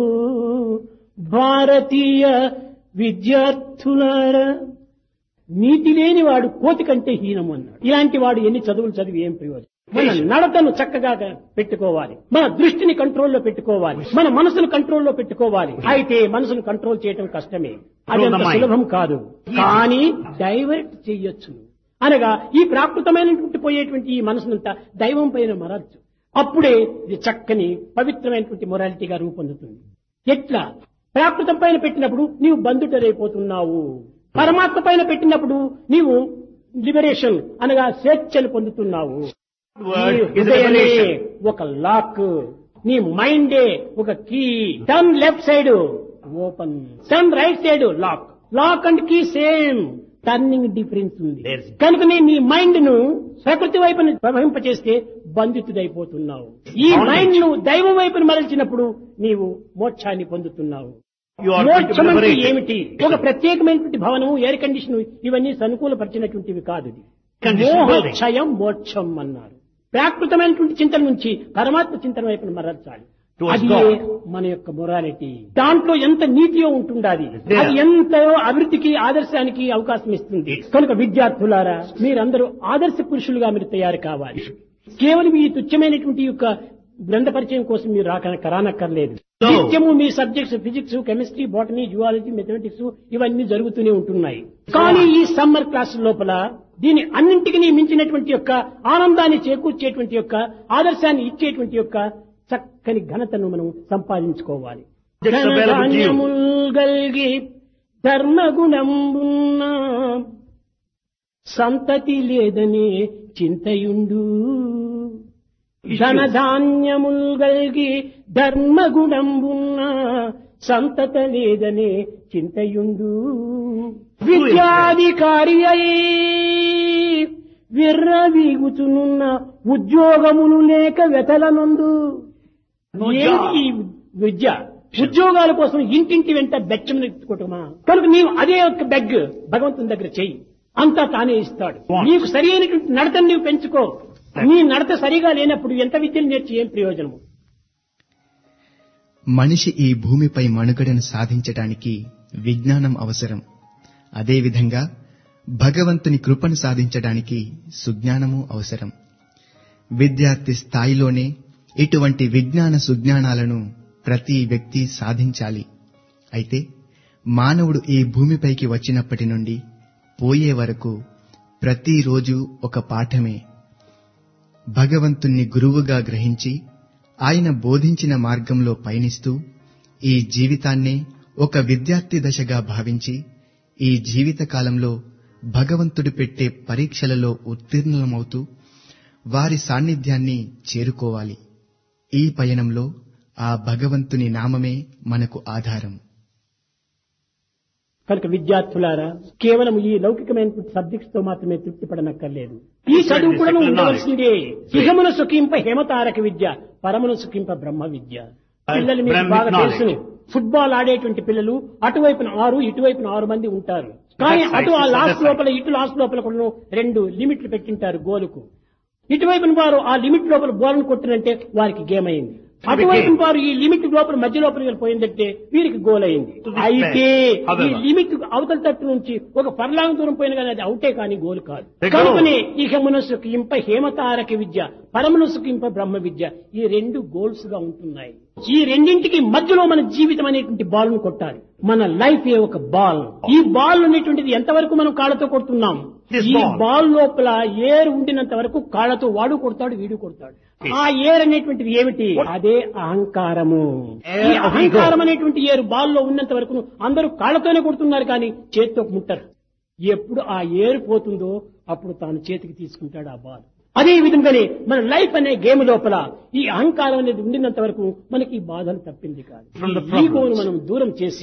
భారతీయ విద్యార్థులారా నీతి లేని వాడు కోతి కంటే హీనం అన్నాడు ఇలాంటి వాడు ఎన్ని చదువులు చదివి ఏం ప్రయోజనం మన నడతను చక్కగా పెట్టుకోవాలి మన దృష్టిని కంట్రోల్లో పెట్టుకోవాలి మన మనసును కంట్రోల్లో పెట్టుకోవాలి అయితే మనసును కంట్రోల్ చేయటం కష్టమే అది అంత సులభం కాదు కానీ డైవర్ట్ చెయ్యొచ్చు అనగా ఈ ప్రాకృతమైనటువంటి పోయేటువంటి ఈ మనసునంతా దైవం పైన మరచ్చు అప్పుడే ఇది చక్కని పవిత్రమైనటువంటి మొరాలిటీగా రూపొందుతుంది ఎట్లా ప్రాకృతం పైన పెట్టినప్పుడు నీవు బంధుటరైపోతున్నావు పరమాత్మ పైన పెట్టినప్పుడు నీవు లిబరేషన్ అనగా స్వేచ్ఛను పొందుతున్నావు నీ Word is హృదయమే revelation. ఒక లాక్ నీ మైండే ఒక key turn left side open turn right side lock lock and key same turning difference ఉంది There's- కనుక నీ మైండ్ ను ప్రకృతి వైపుని ప్రవహింపచేస్తే బంధితుడైపోతున్నావు ఈ Bondage. మైండ్ ను దైవం వైపుని మరల్చినప్పుడు నీవు మోక్షాన్ని పొందుతున్నావు You are going to మోక్షం అంటే liberate. ఏమిటి ఒక ప్రత్యేకమైనటువంటి భవనము ఎయిర్ కండిషన్ ఇవన్నీ అనుకూలపరిచినటువంటివి కాదు ఇది Condition building. మోహక్షయం మోక్షం అన్నారు ప్రాకృతమైనటువంటి చింతన నుంచి పరమాత్మ చింతన వైపు మరల్చాలి Towards అది God. మన యొక్క మొరాలిటీ దాంట్లో ఎంత నీతియో ఉంటుండాలి There. అది ఎంతో అభివృద్ధికి ఆదర్శానికి అవకాశం ఇస్తుంది కనుక విద్యార్థులారా మీరందరూ ఆదర్శ పురుషులుగా మీరు తయారు కావాలి కేవలం ఈ తుచ్చమైనటువంటి యొక్క గ్రంథ పరిచయం కోసం మీరు రాక రానక్కర్లేదు No. నిత్యము మీ subjects physics chemistry botany zoology mathematics ఇవన్నీ జరుగుతూనే ఉంటున్నాయి కానీ ఈ సమ్మర్ క్లాస్ లోపల దీని అన్నింటికి మించినటువంటి యొక్క ఆనందాన్ని చేకూర్చేటువంటి యొక్క ఆదర్శాన్ని ఇచ్చేటువంటి యొక్క చక్కని ఘనతను మనం సంపాదించుకోవాలి That's available to you. ధనధాన్యముల్ గల్గి ధర్మగుణంబున్న సంతతి లేదని చింతయుండు ధనధాన్యముల్ గల్గి ధర్మగుణంబున్న సంతత లేదనే చింతయుండు విద్యాధికారి అయి విర్రవీగుచునున్న ఉద్యోగములు లేక వెతలనందు No ఏంటి ఈ విద్య ఉద్యోగాల కోసం ఇంటింటి వెంట బెచ్చం ఎత్తుకోవటమా కనుక నీవు అదే ఒక బెగ్ భగవంతుని దగ్గర చెయ్యి అంతా తానే ఇస్తాడు Want. నీకు సరి అయినటువంటి నడతను నీవు పెంచుకో నీ నడత సరిగా లేనప్పుడు ఎంత విద్యను నేర్చి ఏం ప్రయోజనము మనిషి ఈ భూమిపై మనుగడను సాధించటానికి విజ్ఞానం అవసరం అదేవిధంగా భగవంతుని కృపను సాధించడానికి సుజ్ఞానము అవసరం విద్యార్థి స్థాయిలోనే ఇటువంటి విజ్ఞాన సుజ్ఞానాలను ప్రతి వ్యక్తి సాధించాలి అయితే మానవుడు ఈ భూమిపైకి వచ్చినప్పటి నుండి పోయే వరకు ప్రతిరోజు ఒక పాఠమే భగవంతుణ్ణి గురువుగా గ్రహించి ఆయన బోధించిన మార్గంలో పయనిస్తూ ఈ జీవితాన్నే ఒక విద్యార్థి దశగా భావించి ఈ జీవిత కాలంలో భగవంతుడు పెట్టే పరీక్షలలో ఉత్తీర్ణులమవుతూ వారి సాన్నిధ్యాన్ని చేరుకోవాలి ఈ పయనంలో ఆ భగవంతుని నామమే మనకు ఆధారం కనుక విద్యార్థులారా కేవలం ఈ లౌకికమైన సబ్జెక్ట్స్ తో మాత్రమే తృప్తి పడనక్కర్లేదు ఈ చదువు కూడా ఉండవలసిందే ఇహమున సుఖింప హేమతారక విద్య పరమున సుఖింప బ్రహ్మ విద్య పిల్లలు మీకు Brahmic బాగా knowledge. తెలుసు ఫుట్బాల్ ఆడేటువంటి పిల్లలు అటువైపున ఆరు ఇటువైపున ఆరు మంది ఉంటారు కానీ That's right, అటు ఆ that's లాస్ట్ right. లోపల ఇటు లాస్ట్ లోపల కూడా రెండు లిమిట్లు పెట్టింటారు గోలుకు ఇటువైపున వారు ఆ లిమిట్ లోపల బోలను కొట్టినంటే వారికి గేమ్ అయింది అటువైపు వారు ఈ లిమిట్ లోపల మధ్య లోపల వెళ్ళిపోయిందంటే వీరికి గోల్ అయింది To this అయితే fair, ఈ however. లిమిట్ అవతల తట్టు నుంచి ఒక పర్లాంగ దూరం పోయిన కానీ అది అవుటే కానీ గోల్ కాదు The goal. కనుకనే ఇక మనసుకు ఇంప హేమతారక విద్య పరమనసుకు ఇంప బ్రహ్మ విద్య ఈ రెండు గోల్స్ గా ఉంటున్నాయి ఈ రెండింటికి మధ్యలో మన జీవితం అనేటువంటి బాల్ ను కొట్టాలి మన లైఫ్ ఏ ఒక బాల్ ఈ బాల్ అనేటువంటిది ఎంతవరకు మనం కాళ్ళతో కొడుతున్నాం This ఈ ball. బాల్ లోపల ఏర్ ఉండినంత వరకు కాళ్ళతో వాడు కొడతాడు వీడు కొడతాడు ఆ ఏర్ అనేటువంటిది ఏమిటి అదే అహంకారము Air ఈ of ego. అహంకారం అనేటువంటి ఏరు బాల్లో ఉన్నంత వరకు అందరూ కాళ్ళతోనే కొడుతున్నారు కానీ చేతితో ముట్టరు ఎప్పుడు ఆ ఏరు పోతుందో అప్పుడు తాను చేతికి తీసుకుంటాడు ఆ బాల్ అదే విధంగానే మన లైఫ్ అనే గేమ్ లోపల ఈ అహంకారం అనేది ఉండినంత వరకు మనకి ఈ బాధలు తప్పింది కాదు From the ఈ ఈగోను problems. మనం దూరం చేసి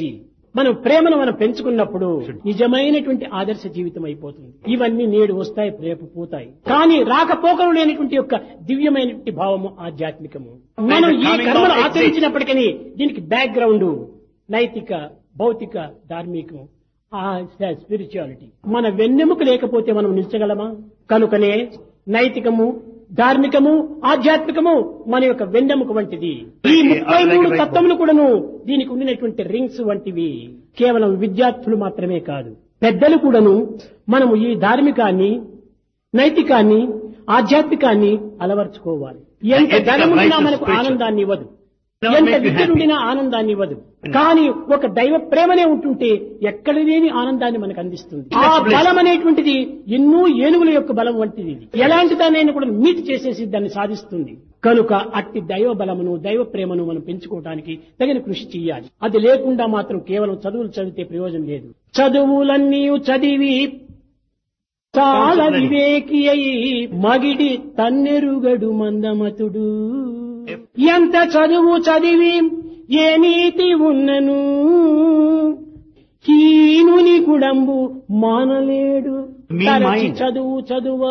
మనం ప్రేమను మనం పెంచుకున్నప్పుడు నిజమైనటువంటి ఆదర్శ జీవితం అయిపోతుంది ఇవన్నీ నేడు వస్తాయి రేపు పోతాయి కానీ రాకపోకలు లేనటువంటి యొక్క దివ్యమైనటువంటి భావము ఆధ్యాత్మికము మనం ఏ కర్మలు ఆచరించినప్పటికీ దీనికి బ్యాక్గ్రౌండ్ నైతిక భౌతిక ధార్మికం ఆ స్పిరిచువాలిటీ మన వెన్నెముక లేకపోతే మనం నిల్చగలమా కనుకనే నైతికము ధార్మికము ఆధ్యాత్మికము మన యొక్క వెన్నెముక వంటిది ఈ ముప్పై మూడు తత్వములు కూడాను దీనికి ఉండినటువంటి రింగ్స్ వంటివి కేవలం విద్యార్థులు మాత్రమే కాదు పెద్దలు కూడాను మనము ఈ ధార్మికాన్ని నైతికాన్ని ఆధ్యాత్మికాన్ని అలవర్చుకోవాలి ఎంత Ethical, ధనమున్నా righteous, మనకు spiritual. ఆనందాన్ని ఇవ్వదు Never ఎంత make you విద్య happy. నుండినా ఆనందాన్ని ఇవ్వదు కానీ ఒక దైవ ప్రేమనే ఉంటుంటే ఎక్కడ లేని ఆనందాన్ని మనకు అందిస్తుంది ఆ Let's bless. బలం అనేటువంటిది ఎన్నో ఏనుగుల యొక్క బలం వంటిది ఇది. ఎలాంటి దాన్ని కూడా మీట్ చేసేసి దాన్ని సాధిస్తుంది కనుక అట్టి దైవ బలమును దైవ ప్రేమను మనం పెంచుకోవడానికి తగిన కృషి చేయాలి అది లేకుండా మాత్రం కేవలం చదువులు చదివితే ప్రయోజనం లేదు చదువులన్నీ చదివి చాలా వివేకి అయి మగిడి తన్నెరుగడు మందమతుడు ఎంత చదువు చదివి ఏ నీతి ఉన్నను హీనుని గుడంబు మానలేడు Me తరచి mind. చదువు చదువా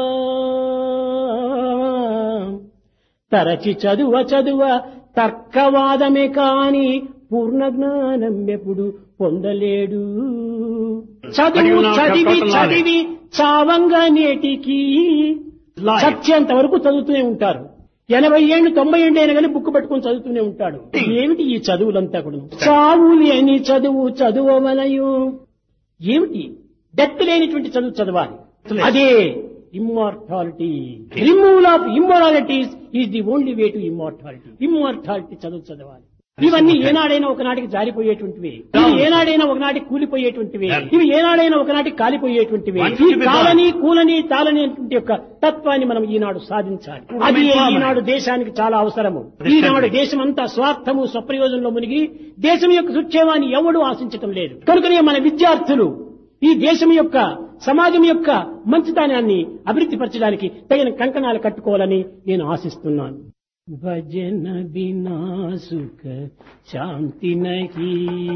తరచి చదువ చదువ తర్కవాదమే కాని పూర్ణ జ్ఞానం ఎప్పుడు పొందలేడు చదువు But you now have చదివి total knowledge. చదివి చావంగా నేటికి Life. సత్యంత వరకు చదువుతూనే ఉంటారు ఎనభై ఏళ్ళు తొంభై ఏళ్ళు అయినా కానీ బుక్ పట్టుకొని చదువుతూనే ఉంటాడు ఏమిటి ఈ చదువులంతా కూడా చావు లేని చదువు చదువవలయు ఏమిటి డెత్ లేనిటువంటి చదువు చదవాలి అదే immortality removal of immoralities is the only way to immortality immortality చదువు చదవాలి ఇవన్నీ ఏనాడైనా ఒకనాటికి జారిపోయేటువంటివి ఇవి ఏనాడైనా ఒకనాటికి కూలిపోయేటువంటివి ఇవి ఏనాడైనా ఒకనాటికి కాలిపోయేటువంటివి Once ఈ to be born. కాలని కూలని తాలని అనేటువంటి యొక్క తత్వాన్ని మనం ఈనాడు సాధించాలి అది ఈనాడు దేశానికి చాలా అవసరము ఈనాడు దేశం అంతా స్వార్థము స్వప్రయోజనంలో మునిగి దేశం యొక్క సుక్షేమాన్ని ఎవడూ ఆశించటం లేదు కనుకనే మన విద్యార్థులు ఈ దేశం యొక్క సమాజం యొక్క మంచితనాన్ని అభివృద్ధి పరచడానికి తగిన కంకణాలు కట్టుకోవాలని నేను ఆశిస్తున్నాను భజన బినా సుఖ శాంతి నహీ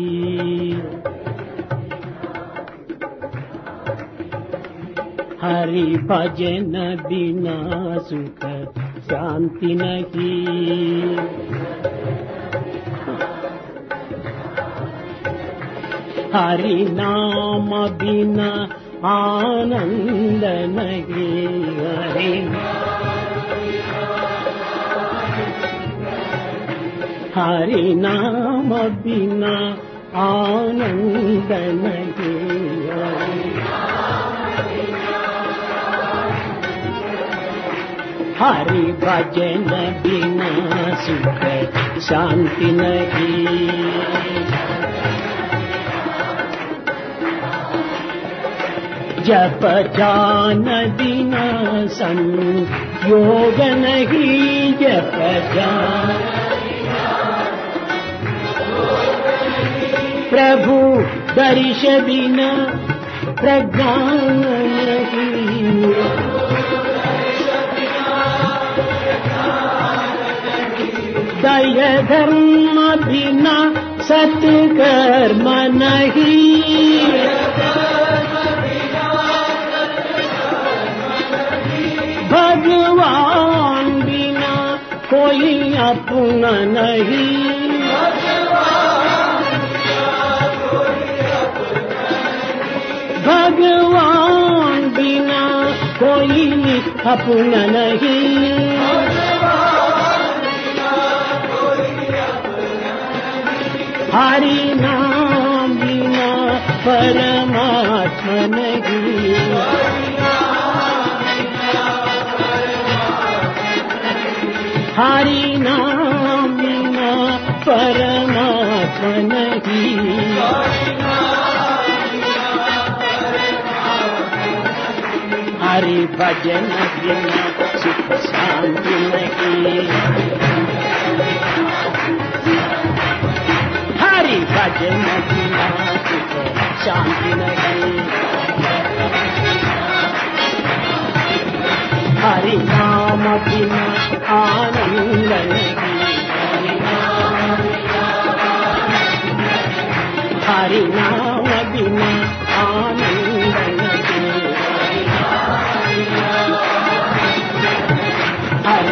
हरि भजन बिना सुख शांति नहीं हरि नाम बिना आनंद नहीं हरि हरि नाम बिना आनंद नहीं हरि हरि भजन बिना सुख शांति नहीं जप जान बिना संयोग नहीं जप जान प्रभु दर्श बिना प्रज्ञान नहीं दय धर्म बिना सत्कर्म नहीं भगवान बिना कोई अपना नहीं भगवान बिना कोई अपना नहीं हरि नाम बिना परमात्मा नहीं हरि नाम बिना परमात्मा नहीं हरि भजन बिना सुख शांति नहीं हरि भजन बिना सुख शांति नहीं हरि नाम बिना आनंद नहीं हरि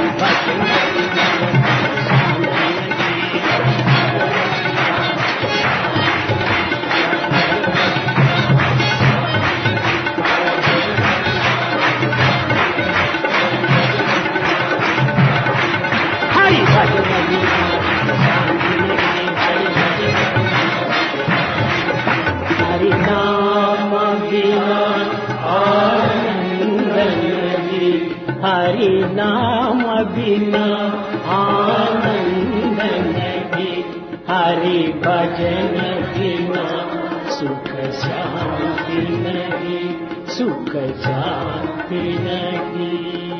హరి భజన హరి నామ బినా ఆనంద నహి హరి నామ బినా ఆనంద నహి హరి భజన బినా సుఖ శాంతి నహి సుఖ శాంతి నహి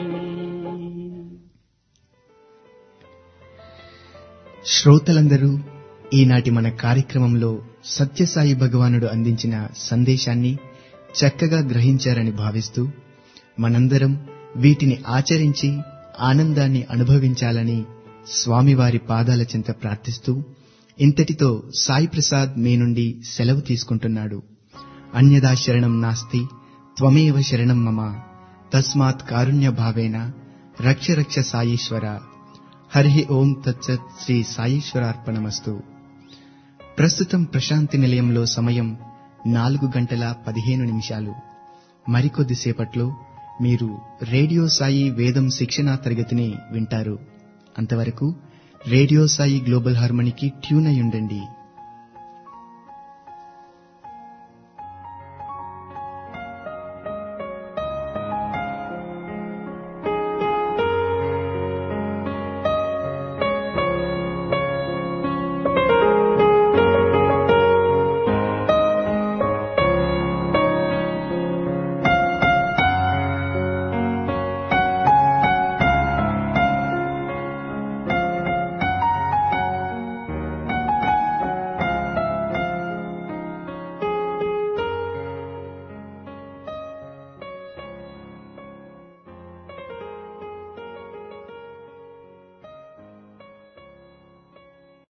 శ్రోతలందరూ ఈనాటి మన కార్యక్రమంలో సత్యసాయి భగవానుడు అందించిన సందేశాన్ని చక్కగా గ్రహించారని భావిస్తూ మనందరం వీటిని ఆచరించి ఆనందాన్ని అనుభవించాలని స్వామివారి పాదాల చెంత ప్రార్థిస్తూ ఇంతటితో సాయి ప్రసాద్ మీ నుండి సెలవు తీసుకుంటున్నాడు అన్యదా శరణం నాస్తి త్వమేవ శరణం మమ తస్మాత్ కారుణ్య భావేన రక్ష రక్ష సాయీశ్వర హరి ఓం తచ్చత్ శ్రీ సాయీశ్వరార్పణమస్తు ప్రస్తుతం ప్రశాంతి నిలయంలో సమయం నాలుగు గంటల పదిహేను నిమిషాలు మరికొద్దిసేపట్లో మీరు రేడియో సాయి వేదం శిక్షణా తరగతిని వింటారు అంతవరకు రేడియో సాయి గ్లోబల్ హార్మనీకి ట్యూన్ అయి ఉండండి